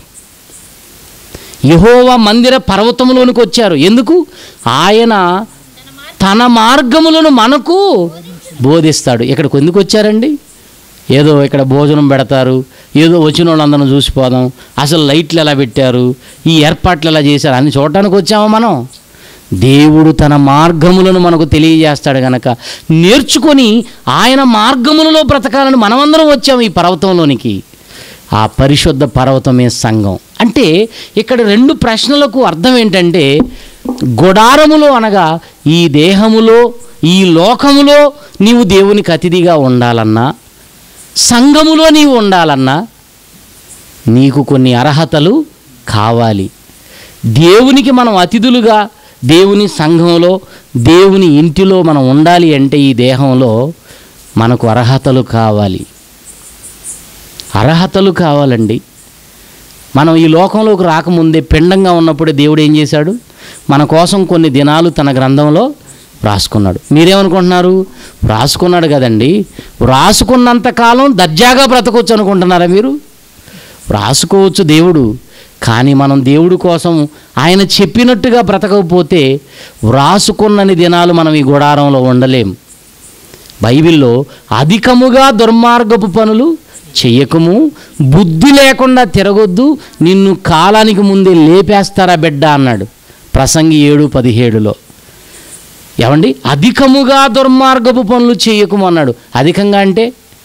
యహోవా మందిర పర్వతములోనికి వచ్చారు ఎందుకు ఆయన తన మార్గములను మనకు బోధిస్తాడు ఇక్కడికి ఎందుకు వచ్చారండి ఏదో ఇక్కడ భోజనం పెడతారు ఏదో వచ్చిన వాళ్ళందరం చూసిపోదాం అసలు లైట్లు ఎలా పెట్టారు ఈ ఏర్పాట్లు ఎలా చేశారు అన్ని చూడటానికి వచ్చామా మనం దేవుడు తన మార్గములను మనకు తెలియజేస్తాడు గనక నేర్చుకొని ఆయన మార్గములలో బ్రతకాలని మనమందరం వచ్చాము ఈ పర్వతంలోనికి ఆ పరిశుద్ధ పర్వతమే సంఘం అంటే ఇక్కడ రెండు ప్రశ్నలకు అర్థం ఏంటంటే గుడారములో అనగా ఈ దేహములో ఈ లోకములో నీవు దేవునికి అతిథిగా ఉండాలన్నా సంఘములో నీవు ఉండాలన్నా నీకు కొన్ని అర్హతలు కావాలి దేవునికి మనం అతిథులుగా దేవుని సంఘంలో దేవుని ఇంటిలో మనం ఉండాలి అంటే ఈ దేహంలో మనకు అర్హతలు కావాలి అర్హతలు కావాలండి మనం ఈ లోకంలోకి రాకముందే పిండంగా ఉన్నప్పుడే దేవుడు ఏం చేశాడు మన కోసం కొన్ని దినాలు తన గ్రంథంలో రాసుకున్నాడు మీరేమనుకుంటున్నారు రాసుకున్నాడు కదండి రాసుకున్నంత కాలం దర్జాగా బ్రతకొచ్చు అనుకుంటున్నారా మీరు రాసుకోవచ్చు దేవుడు కానీ మనం దేవుడి కోసం ఆయన చెప్పినట్టుగా బ్రతకకపోతే వ్రాసుకున్నని దినాలు మనం ఈ గుడారంలో ఉండలేం బైబిల్లో అధికముగా దుర్మార్గపు పనులు చెయ్యకము బుద్ధి లేకుండా తిరగొద్దు నిన్ను కాలానికి ముందే లేపేస్తారా బిడ్డ అన్నాడు ప్రసంగి ఏడు పదిహేడులో ఏమండి అధికముగా దుర్మార్గపు పనులు చేయకము అన్నాడు అధికంగా అంటే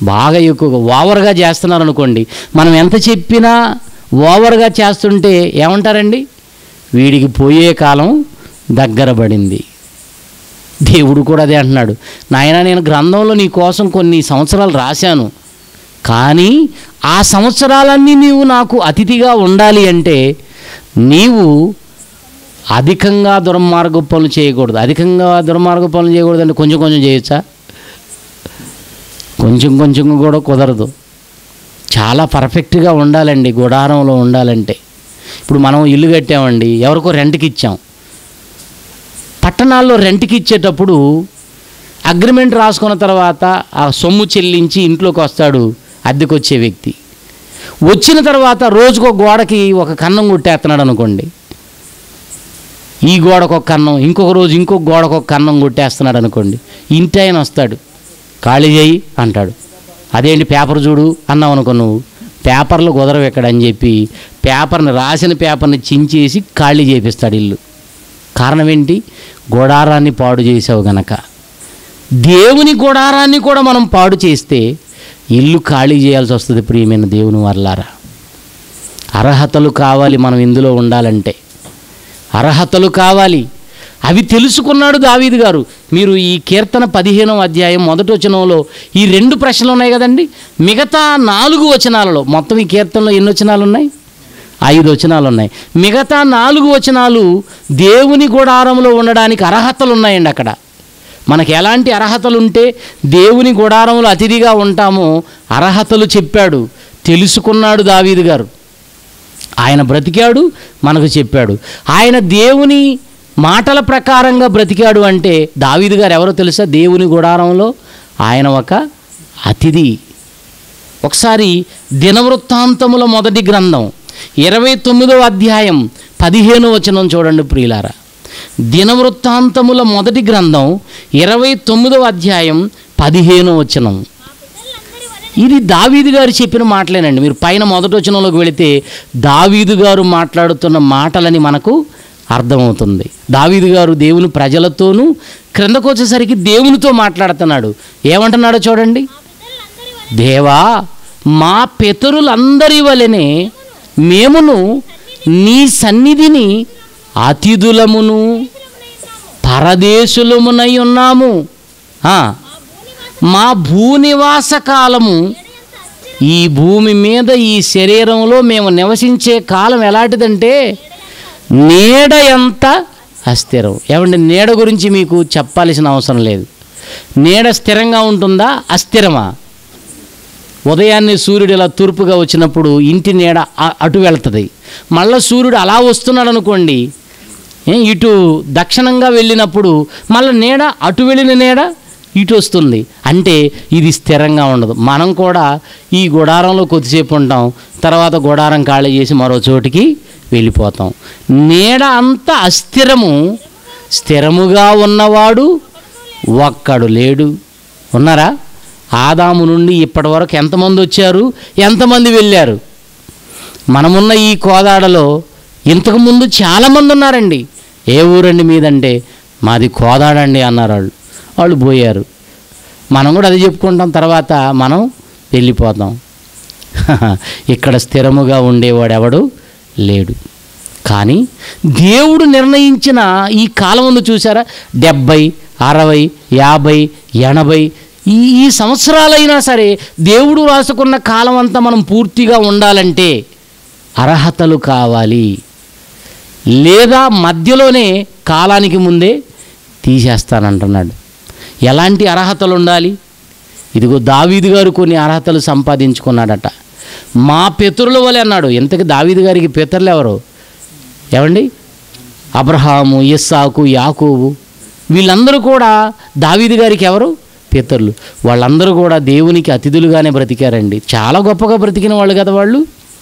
బాగా ఎక్కువగా ఓవర్గా చేస్తున్నారు అనుకోండి మనం ఎంత చెప్పినా ఓవర్గా చేస్తుంటే ఏమంటారండి వీడికి పోయే కాలం దగ్గర పడింది దేవుడు కూడా అదే అంటున్నాడు నాయన నేను గ్రంథంలో నీ కోసం కొన్ని సంవత్సరాలు రాశాను కానీ ఆ సంవత్సరాలన్నీ నీవు నాకు అతిథిగా ఉండాలి అంటే నీవు అధికంగా దుర్మార్గ పనులు చేయకూడదు అధికంగా దుర్మార్గ పనులు చేయకూడదు అంటే కొంచెం కొంచెం చేయొచ్చా కొంచెం కొంచెం కూడా కుదరదు చాలా పర్ఫెక్ట్గా ఉండాలండి గుడారంలో ఉండాలంటే ఇప్పుడు మనం ఇల్లు కట్టామండి ఎవరికో రెంట్కి ఇచ్చాం పట్టణాల్లో రెంట్కి ఇచ్చేటప్పుడు అగ్రిమెంట్ రాసుకున్న తర్వాత ఆ సొమ్ము చెల్లించి ఇంట్లోకి వస్తాడు అద్దెకు వచ్చే వ్యక్తి వచ్చిన తర్వాత రోజుకో గోడకి ఒక కన్నం కొట్టేస్తున్నాడు అనుకోండి ఈ గోడకు ఒక కన్నం ఇంకొక రోజు ఇంకొక గోడకు ఒక కన్నం కొట్టేస్తున్నాడు అనుకోండి ఇంటి ఆయన వస్తాడు ఖాళీ చేయి అంటాడు అదేంటి పేపర్ చూడు అన్నావు అనుకో నువ్వు పేపర్లు కుదరవు ఎక్కడ అని చెప్పి పేపర్ని రాసిన పేపర్ని చించేసి ఖాళీ చేపిస్తాడు ఇల్లు కారణం ఏంటి గోడారాన్ని పాడు చేసావు గనక దేవుని గుడారాన్ని కూడా మనం పాడు చేస్తే ఇల్లు ఖాళీ చేయాల్సి వస్తుంది ప్రియమైన దేవుని వర్లారా అర్హతలు కావాలి మనం ఇందులో ఉండాలంటే అర్హతలు కావాలి అవి తెలుసుకున్నాడు దావీదు గారు మీరు ఈ కీర్తన పదిహేనవ అధ్యాయం మొదటి వచనంలో ఈ రెండు ప్రశ్నలు ఉన్నాయి కదండి మిగతా నాలుగు వచనాలలో మొత్తం ఈ కీర్తనలో ఎన్ని వచనాలు ఉన్నాయి ఐదు వచనాలు ఉన్నాయి మిగతా నాలుగు వచనాలు దేవుని గుడారంలో ఉండడానికి అర్హతలు ఉన్నాయండి అక్కడ మనకి ఎలాంటి అర్హతలు ఉంటే దేవుని గుడారంలో అతిథిగా ఉంటామో అర్హతలు చెప్పాడు తెలుసుకున్నాడు దావీదు గారు ఆయన బ్రతికాడు మనకు చెప్పాడు ఆయన దేవుని మాటల ప్రకారంగా బ్రతికాడు అంటే దావీదు గారు ఎవరో తెలుసా దేవుని గుడారంలో ఆయన ఒక అతిథి ఒకసారి దినవృత్తాంతముల మొదటి గ్రంథం ఇరవై తొమ్మిదవ అధ్యాయం పదిహేను వచనం చూడండి ప్రియులారా దినవృత్తాంతముల మొదటి గ్రంథం ఇరవై తొమ్మిదవ అధ్యాయం పదిహేను వచనం ఇది దావీదు గారు చెప్పిన మాటలేనండి మీరు పైన మొదటి వచనంలోకి వెళితే దావీదు గారు మాట్లాడుతున్న మాటలని మనకు అర్థమవుతుంది దావీదు గారు దేవుని ప్రజలతోనూ క్రిందకు వచ్చేసరికి దేవునితో మాట్లాడుతున్నాడు ఏమంటున్నాడో చూడండి దేవా మా పితరులందరి వలెనే మేమును నీ సన్నిధిని అతిథులమును పరదేశులమునై ఉన్నాము ఆ, మా భూనివాస కాలము ఈ భూమి మీద ఈ శరీరంలో మేము నివసించే కాలం ఎలాంటిదంటే నీడ ఎంత అస్థిరం ఏమండి నీడ గురించి మీకు చెప్పాల్సిన అవసరం లేదు నీడ స్థిరంగా ఉంటుందా అస్థిరమా ఉదయాన్నే సూర్యుడు ఇలా తూర్పుగా వచ్చినప్పుడు ఇంటి నీడ అ- అటు వెళ్తుంది మళ్ళీ సూర్యుడు అలా వస్తున్నాడు అనుకోండి ఏ, ఇటు దక్షిణంగా వెళ్ళినప్పుడు మళ్ళీ నీడ అటు వెళ్ళిన నీడ ఇటు వస్తుంది అంటే ఇది స్థిరంగా ఉండదు మనం కూడా ఈ గుడారంలో కొద్దిసేపు ఉంటాం తర్వాత గుడారం ఖాళీ చేసి మరో చోటికి వెళ్ళిపోతాం నీడ అంత అస్థిరము స్థిరముగా ఉన్నవాడు ఒక్కడు లేడు ఉన్నారా ఆదాము నుండి ఇప్పటి వరకు ఎంతమంది వచ్చారు ఎంతమంది వెళ్ళారు మనమున్న ఈ కోదాడలో ఇంతకుముందు చాలామంది ఉన్నారండి ఏ ఊరండి మీదంటే మాది కోదాడండి అన్నారు వాళ్ళు వాళ్ళు పోయారు మనం కూడా అది చెప్పుకుంటాం తర్వాత మనం వెళ్ళిపోతాం ఇక్కడ స్థిరముగా ఉండేవాడు ఎవడు లేడు కానీ దేవుడు నిర్ణయించిన ఈ కాలం ఉంది చూసారా డెబ్బై అరవై యాభై ఎనభై ఈ ఈ సంవత్సరాలైనా సరే దేవుడు రాసుకున్న కాలం అంతా మనం పూర్తిగా ఉండాలంటే అర్హతలు కావాలి లేదా మధ్యలోనే కాలానికి ముందే తీసేస్తానంటున్నాడు ఎలాంటి అర్హతలు ఉండాలి ఇదిగో దావీదు గారు కొన్ని అర్హతలు సంపాదించుకున్నాడట మా పితరుల వలె అన్నాడు ఇంతకు దావీదు గారికి పితరులు ఎవరు ఏమండి అబ్రహాము ఇస్సాకు యాకోబు వీళ్ళందరూ కూడా దావీదు గారికి ఎవరు పితరులు వాళ్ళందరూ కూడా దేవునికి అతిథులుగానే బ్రతికారండి చాలా గొప్పగా బ్రతికిన వాళ్ళు కదా వాళ్ళు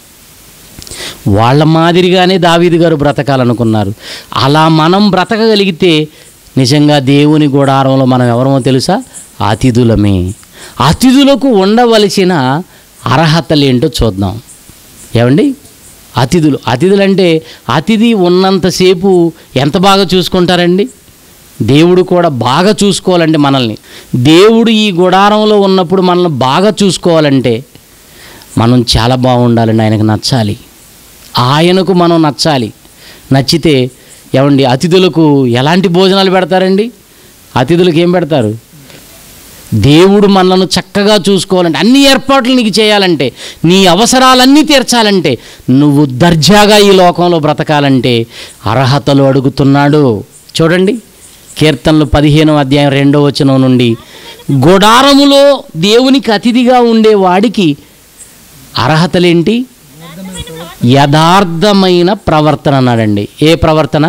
వాళ్ళ మాదిరిగానే దావీదు గారు బ్రతకాలనుకున్నారు అలా మనం బ్రతకగలిగితే నిజంగా దేవుని గుడారంలో మనం ఎవరమో తెలుసా అతిథులమే అతిథులకు ఉండవలసిన అర్హతలేంటో చూద్దాం ఏమండి అతిథులు అతిథులు అంటే అతిథి ఉన్నంతసేపు ఎంత బాగా చూసుకుంటారండి దేవుడు కూడా బాగా చూసుకోవాలంటే మనల్ని దేవుడు ఈ గుడారంలో ఉన్నప్పుడు మనల్ని బాగా చూసుకోవాలంటే మనం చాలా బాగుండాలండి ఆయనకు నచ్చాలి ఆయనకు మనం నచ్చాలి నచ్చితే ఏమండి అతిథులకు ఎలాంటి భోజనాలు పెడతారండి అతిథులకు ఏం పెడతారు దేవుడు మనలను చక్కగా చూసుకోవాలంటే అన్ని ఏర్పాట్లు నీకు చేయాలంటే నీ అవసరాలన్నీ తీర్చాలంటే నువ్వు దర్జాగా ఈ లోకంలో బ్రతకాలంటే అర్హతలు అడుగుతున్నాడు చూడండి కీర్తనలు పదిహేను అధ్యాయం రెండో వచనం నుండి గుడారములో దేవునికి అతిథిగా ఉండే వాడికి అర్హతలేంటి యథార్థమైన ప్రవర్తన అన్నాడండి ఏ ప్రవర్తన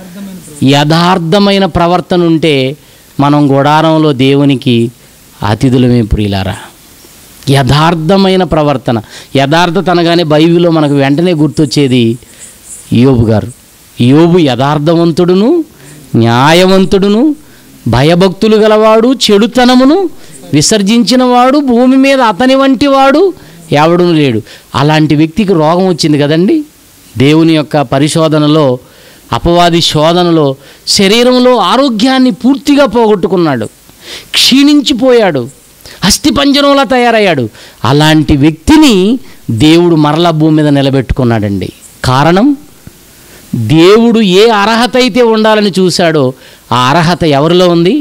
యథార్థమైన ప్రవర్తన ఉంటే మనం గుడారంలో దేవునికి అతిథులమే ప్రియులారా యథార్థమైన ప్రవర్తన యథార్థత అనగానే బైబిల్లో మనకు వెంటనే గుర్తొచ్చేది యోబు గారు యోబు యథార్థవంతుడును న్యాయవంతుడును భయభక్తులు గలవాడు చెడుతనమును విసర్జించినవాడు భూమి మీద అతని వంటి వాడు ఎవడును లేడు అలాంటి వ్యక్తికి రోగం వచ్చింది కదండి దేవుని యొక్క పరిశోధనలో అపవాది శోధనలో శరీరంలో ఆరోగ్యాన్ని పూర్తిగా పోగొట్టుకున్నాడు క్షీణించిపోయాడు అస్థిపంజరంలా తయారయ్యాడు అలాంటి వ్యక్తిని దేవుడు మరలా భూమి మీద నిలబెట్టుకున్నాడండి కారణం దేవుడు ఏ అర్హత అయితే ఉండాలని చూశాడో ఆ అర్హత ఎవరిలో ఉంది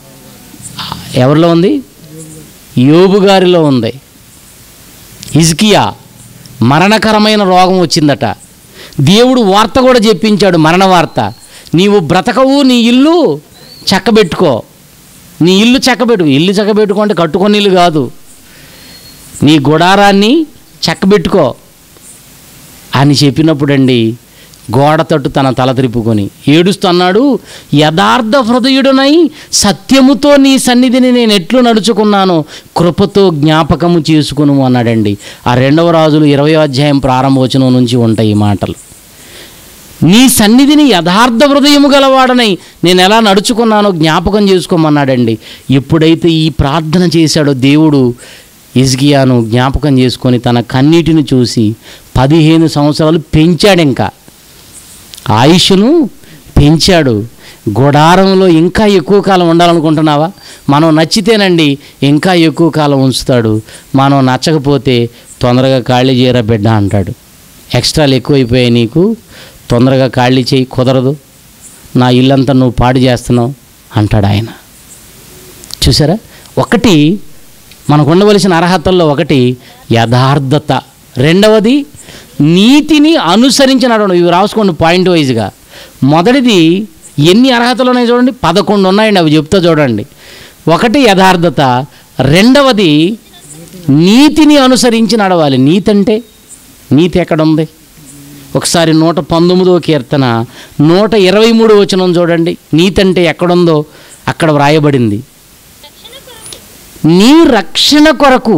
ఎవరిలో ఉంది యోబు గారిలో ఉంది హిజ్కియా మరణకరమైన రోగం వచ్చిందట దేవుడు వార్త కూడా చెప్పించాడు మరణ వార్త నీవు బ్రతకవు నీ ఇల్లు చక్కబెట్టుకో నీ ఇల్లు చక్కబెట్టుకో ఇల్లు చక్కబెట్టుకుంటే కట్టుకొని ఇల్లు కాదు నీ గుడారాన్ని చక్కబెట్టుకో అని చెప్పినప్పుడండి గోడ తట్టు తన తల త్రిప్పుకొని ఏడుస్తున్నాడు యథార్థ హృదయుడునై సత్యముతో నీ సన్నిధిని నేను ఎట్లు నడుచుకున్నాను కృపతో జ్ఞాపకము చేసుకును అన్నాడండి ఆ రెండవ రాజులు ఇరవై అధ్యాయం ప్రారంభవచనం నుంచి ఉంటాయి ఈ మాటలు నీ సన్నిధిని యథార్థ హృదయము గలవాడనై నేను ఎలా నడుచుకున్నానో జ్ఞాపకం చేసుకోమన్నాడండి ఎప్పుడైతే ఈ ప్రార్థన చేశాడో దేవుడు ఇజ్గియాను జ్ఞాపకం చేసుకొని తన కన్నీటిని చూసి పదిహేను సంవత్సరాలు పెంచాడు ఇంకా ఆయుష్ను పెంచాడు గుడారంలో ఇంకా ఎక్కువ కాలం ఉండాలనుకుంటున్నావా మనం నచ్చితేనండి ఇంకా ఎక్కువ కాలం ఉంచుతాడు మనం నచ్చకపోతే తొందరగా ఖాళీ చేయరా బిడ్డ అంటాడు ఎక్స్ట్రాలు ఎక్కువైపోయాయి నీకు తొందరగా ఖాళీ చేయి కుదరదు నా ఇల్లంతా నువ్వు పాడు చేస్తున్నావు అంటాడు ఆయన చూసారా ఒకటి మనకు ఉండవలసిన అర్హతల్లో ఒకటి యథార్థత రెండవది నీతిని అనుసరించి నడవడం ఇవి రాసుకోండి పాయింట్ వైజ్గా మొదటిది ఎన్ని అర్హతలు ఉన్నాయి చూడండి పదకొండు ఉన్నాయండి అవి చెప్తా చూడండి ఒకటి యథార్థత రెండవది నీతిని అనుసరించి నడవాలి నీతి అంటే నీతి ఎక్కడ ఉంది ఒకసారి నూట పంతొమ్మిదో కీర్తన నూట ఇరవై మూడు వచనం చూడండి నీతి అంటే ఎక్కడుందో అక్కడ వ్రాయబడింది నీ రక్షణ కొరకు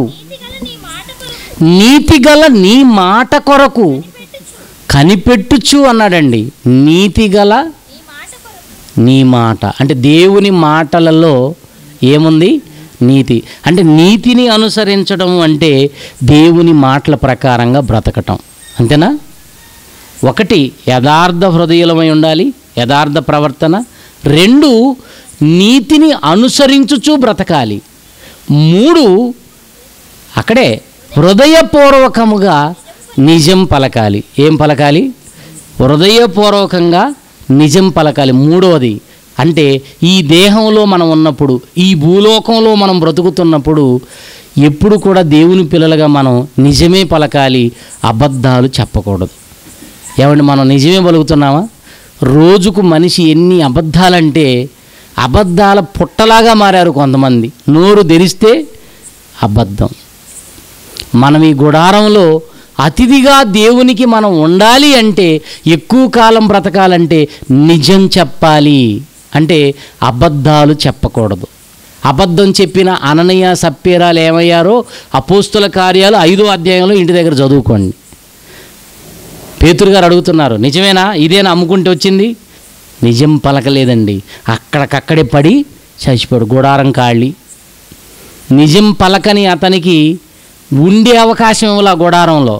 నీతిగల నీ మాట కొరకు కనిపెట్టుచు అన్నాడండి నీతిగల నీ మాట అంటే దేవుని మాటలలో ఏముంది నీతి అంటే నీతిని అనుసరించడం అంటే దేవుని మాటల ప్రకారంగా బ్రతకటం అంతేనా ఒకటి యథార్థ హృదయలమై ఉండాలి యథార్థ ప్రవర్తన రెండు నీతిని అనుసరించుచూ బ్రతకాలి మూడు అక్కడే హృదయపూర్వకముగా నిజం పలకాలి ఏం పలకాలి హృదయపూర్వకంగా నిజం పలకాలి మూడవది అంటే ఈ దేహంలో మనం ఉన్నప్పుడు ఈ భూలోకంలో మనం బ్రతుకుతున్నప్పుడు ఎప్పుడు కూడా దేవుని పిల్లలుగా మనం నిజమే పలకాలి అబద్ధాలు చెప్పకూడదు ఏమండి మనం నిజమే పలుకుతున్నామా రోజుకు మనిషి ఎన్ని అబద్ధాలంటే అబద్ధాల పుట్టలాగా మారారు కొంతమంది నోరు తెరిస్తే అబద్ధం మనం ఈ గుడారంలో అతిథిగా దేవునికి మనం ఉండాలి అంటే ఎక్కువ కాలం బ్రతకాలంటే నిజం చెప్పాలి అంటే అబద్ధాలు చెప్పకూడదు అబద్ధం చెప్పిన అననయ సప్పేరాలు ఏమయ్యారో అపోస్తుల కార్యాలు ఐదో అధ్యాయంలో ఇంటి దగ్గర చదువుకోండి పేతురు గారు అడుగుతున్నారు నిజమేనా ఇదేనా అమ్ముకుంటే వచ్చింది నిజం పలకలేదండి అక్కడికక్కడే పడి చచ్చిపోయాడు గుడారం కాళ్ళి నిజం పలకని అతనికి ఉండే అవకాశం ఇవ్వాల గుడారంలో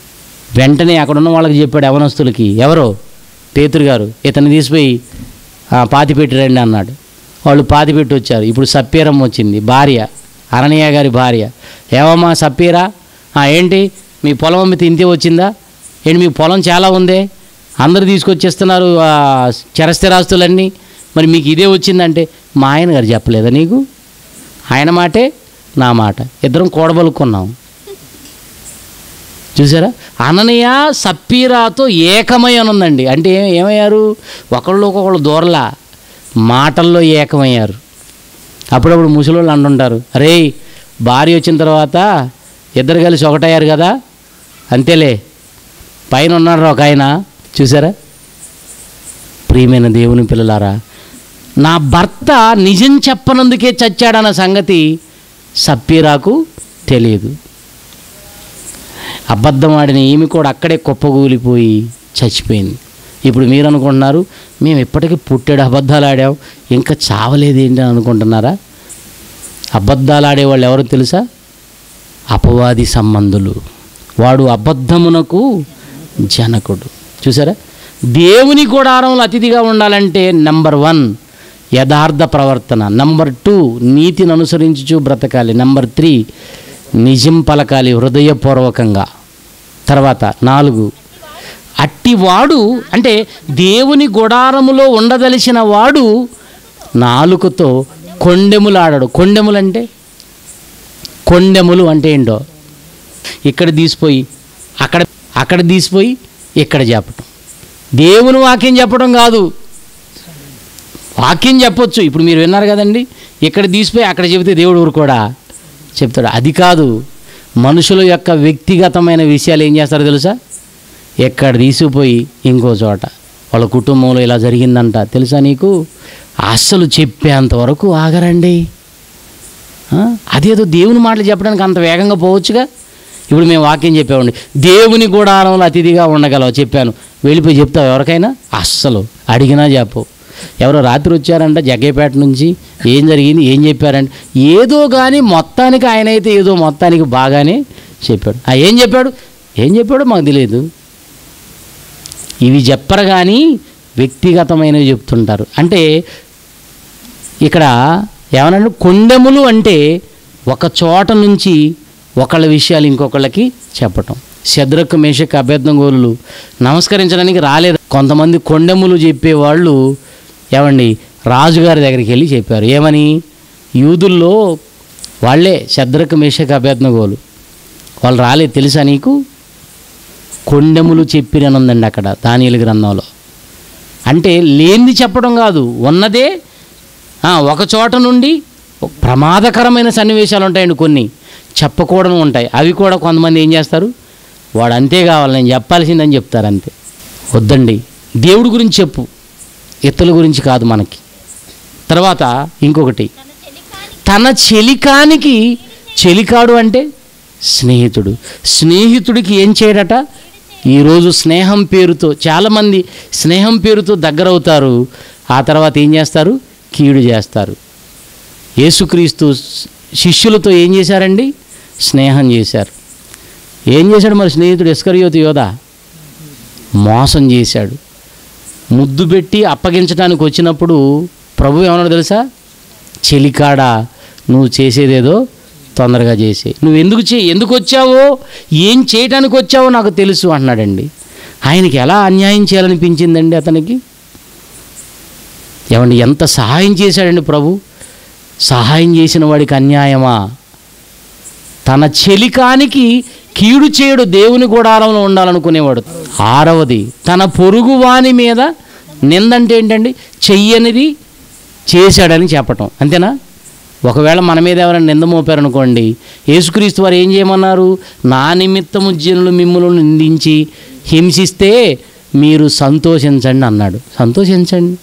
వెంటనే అక్కడ ఉన్న వాళ్ళకి చెప్పాడు యవనస్తులకి ఎవరో పేతురు గారు ఇతన్ని తీసిపోయి "ఆ, పాతి పెట్టి రండి అన్నాడు వాళ్ళు పాతి పెట్టి వచ్చారు ఇప్పుడు సప్పీరమ్మ వచ్చింది భార్య అననీయ గారి భార్య ఏమమ్మా సప్పీరా "ఆ, ఏంటి మీ పొలం అమ్మితే ఇంతే వచ్చిందా ఏంటి మీ పొలం చాలా ఉందే అందరు తీసుకొచ్చేస్తున్నారు ఆ చరస్థిరాస్తులన్నీ మరి మీకు ఇదే వచ్చిందంటే మా ఆయన గారు చెప్పలేదా నీకు ఆయన మాటే నా మాట ఇద్దరం కూడబలుక్కున్నాం చూసారా అననీయ సప్పీరాతో ఏకమై అని ఉందండి అంటే ఏ- ఏమయ్యారు ఒకళ్ళు ఒకళ్ళు దూరలా మాటల్లో ఏకమయ్యారు అప్పుడప్పుడు ముసలోళ్ళు అంటుంటారు అరే భార్య వచ్చిన తర్వాత ఇద్దరు కలిసి ఒకటయ్యారు కదా అంతేలే పైన ఉన్నాడు ఒక ఆయన చూసారా ప్రియమైన దేవుని పిల్లలారా నా భర్త నిజం చెప్పనందుకే చచ్చాడన్న సంగతి సప్పీరాకు తెలియదు అబద్ధం ఆడిన ఈమె కూడా అక్కడే కుప్పగూలిపోయి చచ్చిపోయింది ఇప్పుడు మీరు అనుకుంటున్నారు మేము ఇప్పటికీ పుట్టాడు అబద్ధాలు ఆడాం ఇంకా చావలేదేంటి అని అనుకుంటున్నారా అబద్ధాలు ఆడేవాళ్ళు ఎవరు తెలుసా అపవాది సంబంధులు వాడు అబద్ధమునకు జనకుడు చూసారా దేవుని గుడారంలో అతిథిగా ఉండాలంటే నంబర్ వన్ యథార్థ ప్రవర్తన నంబర్ టూ నీతిని అనుసరించుచు బ్రతకాలి నంబర్ త్రీ నిజం పలకాలి హృదయపూర్వకంగా తర్వాత నాలుగు అట్టివాడు అంటే దేవుని గుడారములో ఉండదలిసిన వాడు నాలుకతో కొండెములాడాడు కొండెములంటే కొండెములు అంటే ఏంటో ఇక్కడ తీసిపోయి అక్కడ అక్కడ తీసిపోయి ఇక్కడ చెప్పటం దేవుని వాక్యం చెప్పడం కాదు వాక్యం చెప్పొచ్చు ఇప్పుడు మీరు విన్నారు కదండి ఇక్కడ తీసిపోయి అక్కడ చెబితే దేవుడు ఊరుకోడా చెప్తాడు అది కాదు మనుషుల యొక్క వ్యక్తిగతమైన విషయాలు ఏం చేస్తారో తెలుసా ఎక్కడ తీసుకుపోయి ఇంకో చోట వాళ్ళ కుటుంబంలో ఇలా జరిగిందంట తెలుసా నీకు అస్సలు చెప్పేంత వరకు ఆగరండి ఆ? అదేదో దేవుని మాటలు చెప్పడానికి అంత వేగంగా పోవచ్చుగా ఇప్పుడు మేము వాక్యం చెప్పామండి దేవుని గుడారంలో అతిథిగా ఉండగలవు చెప్పాను వెళ్ళిపోయి చెప్తావు ఎవరికైనా అస్సలు అడిగినా చెప్పు ఎవరో రాత్రి వచ్చారంట జగ్గేపేట నుంచి ఏం జరిగింది ఏం చెప్పారంటే ఏదో కానీ మొత్తానికి ఆయన అయితే ఏదో మొత్తానికి బాగానే చెప్పాడు ఆ ఏం చెప్పాడు ఏం చెప్పాడో మాకు తెలియదు ఇవి చెప్పరు కానీ వ్యక్తిగతమైనవి చెప్తుంటారు అంటే ఇక్కడ ఏమనంటే కొండెములు అంటే ఒక చోట నుంచి ఒకళ్ళ విషయాలు ఇంకొకళ్ళకి చెప్పటం శద్రకు మేషక్ అభ్యర్థంగోలు నమస్కరించడానికి రాలేదు కొంతమంది కొండెములు చెప్పేవాళ్ళు ఏమండి రాజుగారి దగ్గరికి వెళ్ళి చెప్పారు ఏమని యూదుల్లో వాళ్ళే శద్రకు మేషక్ అభ్యర్థంగోలు వాళ్ళు రాలేదు తెలుసా నీకు కొండెములు చెప్పిరనుందండి అక్కడ దానియలు గ్రంథంలో అంటే లేనిది చెప్పడం కాదు ఉన్నదే ఆ, ఒక చోట నుండి ప్రమాదకరమైన సన్నివేశాలు ఉంటాయండి కొన్ని చెప్పకూడని ఉంటాయి అవి కూడా కొంతమంది ఏం చేస్తారు వాడు అంతే కావాలి నేను చెప్పాల్సిందని చెప్తారు అంతే వద్దండి దేవుడి గురించి చెప్పు ఇతరుల గురించి కాదు మనకి తర్వాత ఇంకొకటి తన చెలికానికి చెలికాడు అంటే స్నేహితుడు స్నేహితుడికి ఏం చేయడట ఈరోజు స్నేహం పేరుతో చాలామంది స్నేహం పేరుతో దగ్గరవుతారు ఆ తర్వాత ఏం చేస్తారు కీడు చేస్తారు యేసుక్రీస్తు శిష్యులతో ఏం చేశారండి స్నేహం చేశారు ఏం చేశాడు మరి స్నేహితుడు ఇస్కరియోతి యోధ మోసం చేశాడు ముద్దు పెట్టి అప్పగించడానికి వచ్చినప్పుడు ప్రభు ఏమన్నాడు తెలుసా చెలికాడా నువ్వు చేసేదేదో తొందరగా చేసే నువ్వు ఎందుకు చే ఎందుకు వచ్చావో ఏం చేయటానికి వచ్చావో నాకు తెలుసు అన్నాడండి ఆయనకి ఎలా అన్యాయం చేయాలనిపించిందండి అతనికి ఏమండి ఎంత సహాయం చేశాడండి ప్రభు సహాయం చేసిన వాడికి అన్యాయమా తన చెలికానికి కీడు చేయడు దేవుని గుడారంలో ఉండాలనుకునేవాడు ఆరవది తన పొరుగు వాని మీద నిందంటే ఏంటండి చెయ్యనిది చేశాడని చెప్పటం అంతేనా ఒకవేళ మన మీద ఎవరైనా నింద మోపారనుకోండి యేసుక్రీస్తు వారు ఏం చేయమన్నారు నా నిమిత్తము జనులు మిమ్మల్ని నిందించి హింసిస్తే మీరు సంతోషించండి అన్నాడు సంతోషించండి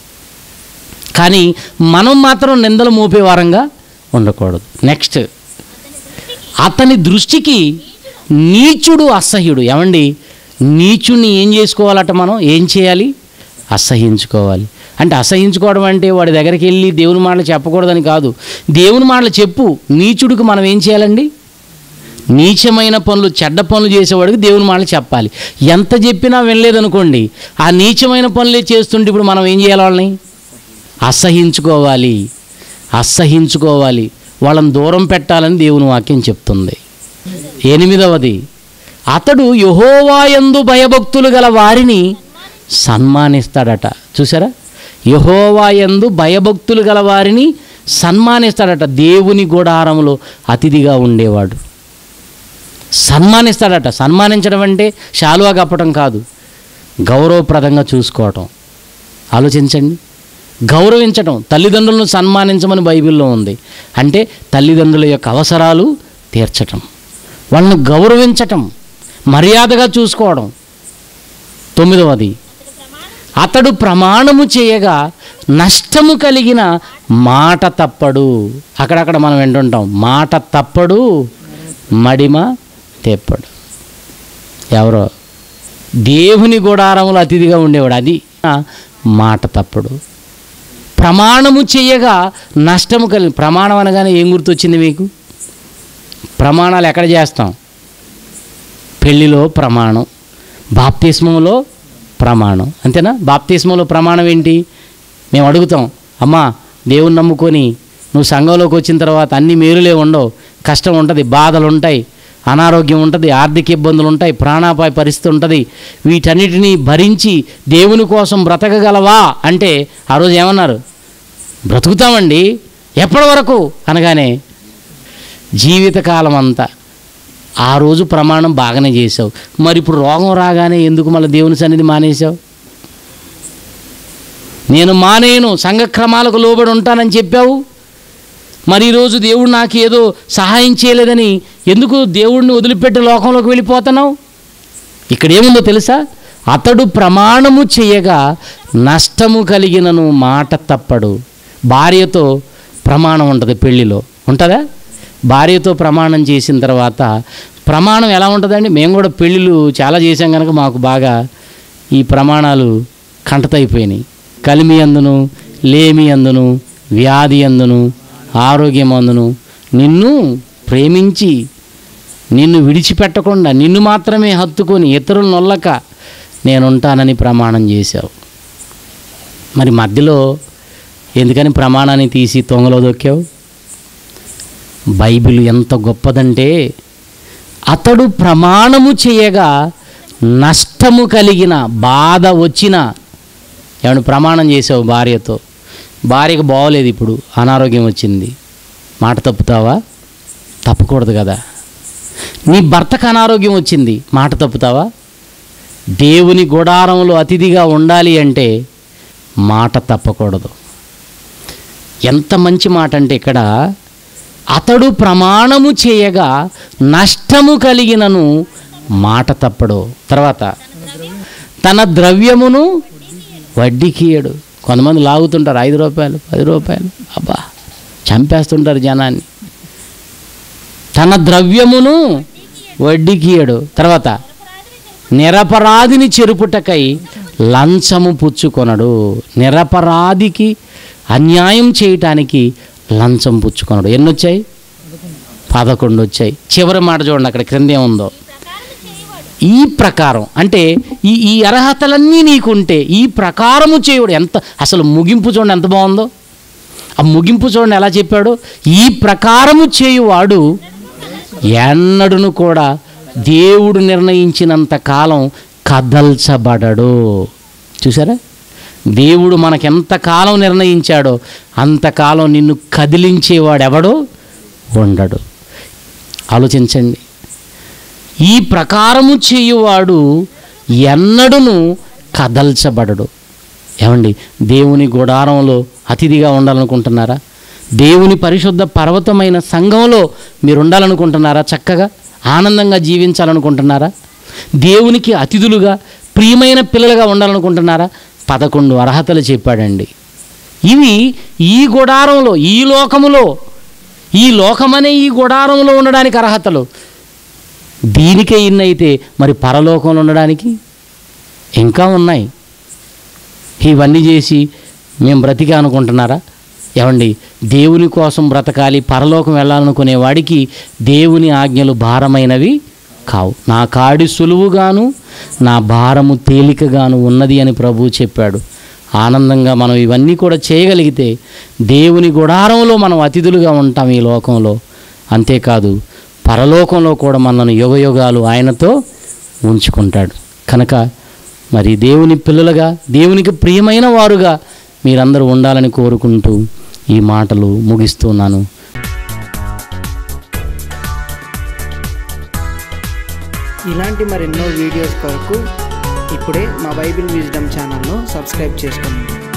కానీ మనం మాత్రం నిందలు మోపే వారంగా ఉండకూడదు నెక్స్ట్ అతని దృష్టికి నీచుడు అసహ్యుడు ఏమండి నీచుడిని ఏం చేసుకోవాలట మనం ఏం చేయాలి అసహించుకోవాలి అంటే అసహించుకోవడం అంటే వాడి దగ్గరికి వెళ్ళి దేవుని మాటలు చెప్పకూడదని కాదు దేవుని మాటలు చెప్పు నీచుడికి మనం ఏం చేయాలండి నీచమైన పనులు చెడ్డ పనులు చేసేవాడికి దేవుని మాటలు చెప్పాలి ఎంత చెప్పినా వినలేదనుకోండి ఆ నీచమైన పనులే చేస్తుంటే ఇప్పుడు మనం ఏం చేయాలి వాళ్ళని అసహించుకోవాలి అసహించుకోవాలి వాళ్ళని దూరం పెట్టాలని దేవుని వాక్యం చెప్తుంది ఎనిమిదవది అతడు యహోవాయందు భయభక్తులు గల వారిని సన్మానిస్తాడట చూసారా యహోవాయందు భయభక్తులు గల వారిని సన్మానిస్తాడట దేవుని గుడారంలో అతిథిగా ఉండేవాడు సన్మానిస్తాడట సన్మానించడం అంటే శాలువా కప్పటం కాదు గౌరవప్రదంగా చూసుకోవటం ఆలోచించండి గౌరవించటం తల్లిదండ్రులను సన్మానించమని బైబిల్లో ఉంది అంటే తల్లిదండ్రుల యొక్క అవసరాలు తీర్చటం వాళ్ళని గౌరవించటం మర్యాదగా చూసుకోవడం తొమ్మిదవది అతడు ప్రమాణము చేయగా నష్టము కలిగిన మాట తప్పడు అక్కడక్కడ మనం వింటుంటాం మాట తప్పడు మడిమ తెప్పడు ఎవరో దేవుని గుడారములు అతిథిగా ఉండేవాడు అది ఆ మాట తప్పడు ప్రమాణము చేయగా నష్టము కలిగి ప్రమాణం అనగానే ఏం గుర్తొచ్చింది మీకు ప్రమాణాలు ఎక్కడ చేస్తాం పెళ్ళిలో ప్రమాణం బాప్తిస్మంలో ప్రమాణం అంతేనా బాప్తిస్మంలో ప్రమాణం ఏంటి మేము అడుగుతాం అమ్మా దేవుని నమ్ముకొని నువ్వు సంఘంలోకి వచ్చిన తర్వాత అన్ని మేలులే ఉండవు కష్టం ఉంటుంది బాధలు ఉంటాయి అనారోగ్యం ఉంటుంది ఆర్థిక ఇబ్బందులు ఉంటాయి ప్రాణాపాయ పరిస్థితి ఉంటుంది వీటన్నిటినీ భరించి దేవుని కోసం బ్రతకగలవా అంటే ఆ రోజు ఏమన్నారు బ్రతుకుతామండి ఎప్పటి వరకు అనగానే జీవితకాలం అంతా ఆ రోజు ప్రమాణం బాగానే చేసావు మరి ఇప్పుడు రోగం రాగానే ఎందుకు మళ్ళీ దేవుని సన్నిధి మానేశావు నేను మానేయను సంఘక్రమాలకు లోబడి ఉంటానని చెప్పావు మరి ఈరోజు దేవుడు నాకు ఏదో సహాయం చేయలేదని ఎందుకు దేవుడిని వదిలిపెట్టి లోకంలోకి వెళ్ళిపోతున్నావు ఇక్కడ ఏముందో తెలుసా అతడు ప్రమాణము చేయగా నష్టము కలిగినను మాట తప్పడు భార్యతో ప్రమాణం ఉంటుంది పెళ్ళిలో ఉంటుందా భార్యతో ప్రమాణం చేసిన తర్వాత ప్రమాణం ఎలా ఉంటుందండి మేము కూడా పెళ్ళిళ్ళు చాలా చేసాం కనుక మాకు బాగా ఈ ప్రమాణాలు కంటతైపోయినాయి కలిమి అందును లేమి అందును వ్యాధి అందును ఆరోగ్యం అందును నిన్ను ప్రేమించి నిన్ను విడిచిపెట్టకుండా నిన్ను మాత్రమే హత్తుకొని ఇతరులు నొల్లక నేనుంటానని ప్రమాణం చేశావు మరి మధ్యలో ఎందుకని ప్రమాణాన్ని తీసి తొంగలో దొక్కావు బైబిల్ ఎంత గొప్పదంటే అతడు ప్రమాణము చేయగా నష్టము కలిగిన బాధ వచ్చిన ఏమన్నా ప్రమాణం చేసావు భార్యతో భార్యకు బాగోలేదు ఇప్పుడు అనారోగ్యం వచ్చింది మాట తప్పుతావా తప్పకూడదు కదా నీ భర్తకు అనారోగ్యం వచ్చింది మాట తప్పుతావా దేవుని గుడారంలో అతిథిగా ఉండాలి అంటే మాట తప్పకూడదు ఎంత మంచి మాట అంటే ఇక్కడ అతడు ప్రమాణము చేయగా నష్టము కలిగినను మాట తప్పడు తర్వాత తన ద్రవ్యమును వడ్డీకియడు కొంతమంది లాగుతుంటారు ఐదు రూపాయలు పది రూపాయలు అబ్బా చంపేస్తుంటారు జనాన్ని తన ద్రవ్యమును వడ్డీకియడు తర్వాత నిరపరాధిని చెరుపుటకై లంచము పుచ్చుకొనడు నిరపరాధికి అన్యాయం చేయటానికి లంచం పుచ్చుకొనడు ఎన్ని వచ్చాయి పదకొండు వచ్చాయి చివరి మాట చూడండి అక్కడ క్రింద ఏముందో ఈ ప్రకారం అంటే ఈ ఈ అర్హతలన్నీ నీకుంటే ఈ ప్రకారము చేయుడు ఎంత అసలు ముగింపు చూడండి ఎంత బాగుందో ఆ ముగింపు చూడండి ఎలా చెప్పాడు ఈ ప్రకారము చేయువాడు ఎన్నడును కూడా దేవుడు నిర్ణయించినంత కాలం కదల్చబడడు చూసారా దేవుడు మనకెంత కాలం నిర్ణయించాడో అంతకాలం నిన్ను కదిలించేవాడెవడో ఉండడు ఆలోచించండి ఈ ప్రకారము చేయువాడు ఎన్నడును కదల్చబడడు ఏమండి దేవుని గుడారంలో అతిథిగా ఉండాలనుకుంటున్నారా దేవుని పరిశుద్ధ పర్వతమైన సంఘంలో మీరు ఉండాలనుకుంటున్నారా చక్కగా ఆనందంగా జీవించాలనుకుంటున్నారా దేవునికి అతిథులుగా ప్రియమైన పిల్లలుగా ఉండాలనుకుంటున్నారా పదకొండు అర్హతలు చెప్పాడండి ఇవి ఈ గుడారంలో ఈ లోకములో ఈ లోకమనే ఈ గుడారంలో ఉండడానికి అర్హతలు దీనికే ఇన్నైతే మరి పరలోకంలో ఉండడానికి ఇంకా ఉన్నాయి ఇవన్నీ చేసి మేము బ్రతికా అనుకుంటున్నారా ఏమండి దేవుని కోసం బ్రతకాలి పరలోకం వెళ్ళాలనుకునే వాడికి దేవుని ఆజ్ఞలు భారమైనవి కావు నా కాడి సులువుగాను నా భారము తేలికగాను ఉన్నది అని ప్రభువు చెప్పాడు ఆనందంగా మనం ఇవన్నీ కూడా చేయగలిగితే దేవుని గుడారంలో మనం అతిథులుగా ఉంటాం ఈ లోకంలో అంతేకాదు పరలోకంలో కూడా మనల్ని యుగయుగాలు ఆయనతో ఉంచుకుంటాడు కనుక మరి దేవుని పిల్లలుగా దేవునికి ప్రియమైన వారుగా మీరందరూ ఉండాలని కోరుకుంటూ ఈ మాటలు ముగిస్తున్నాను ఇలాంటి మరెన్నో వీడియోస్ కొరకు ఇప్పుడే మా బైబిల్ విజ్డమ్ ఛానల్ను సబ్స్క్రైబ్ చేసుకోండి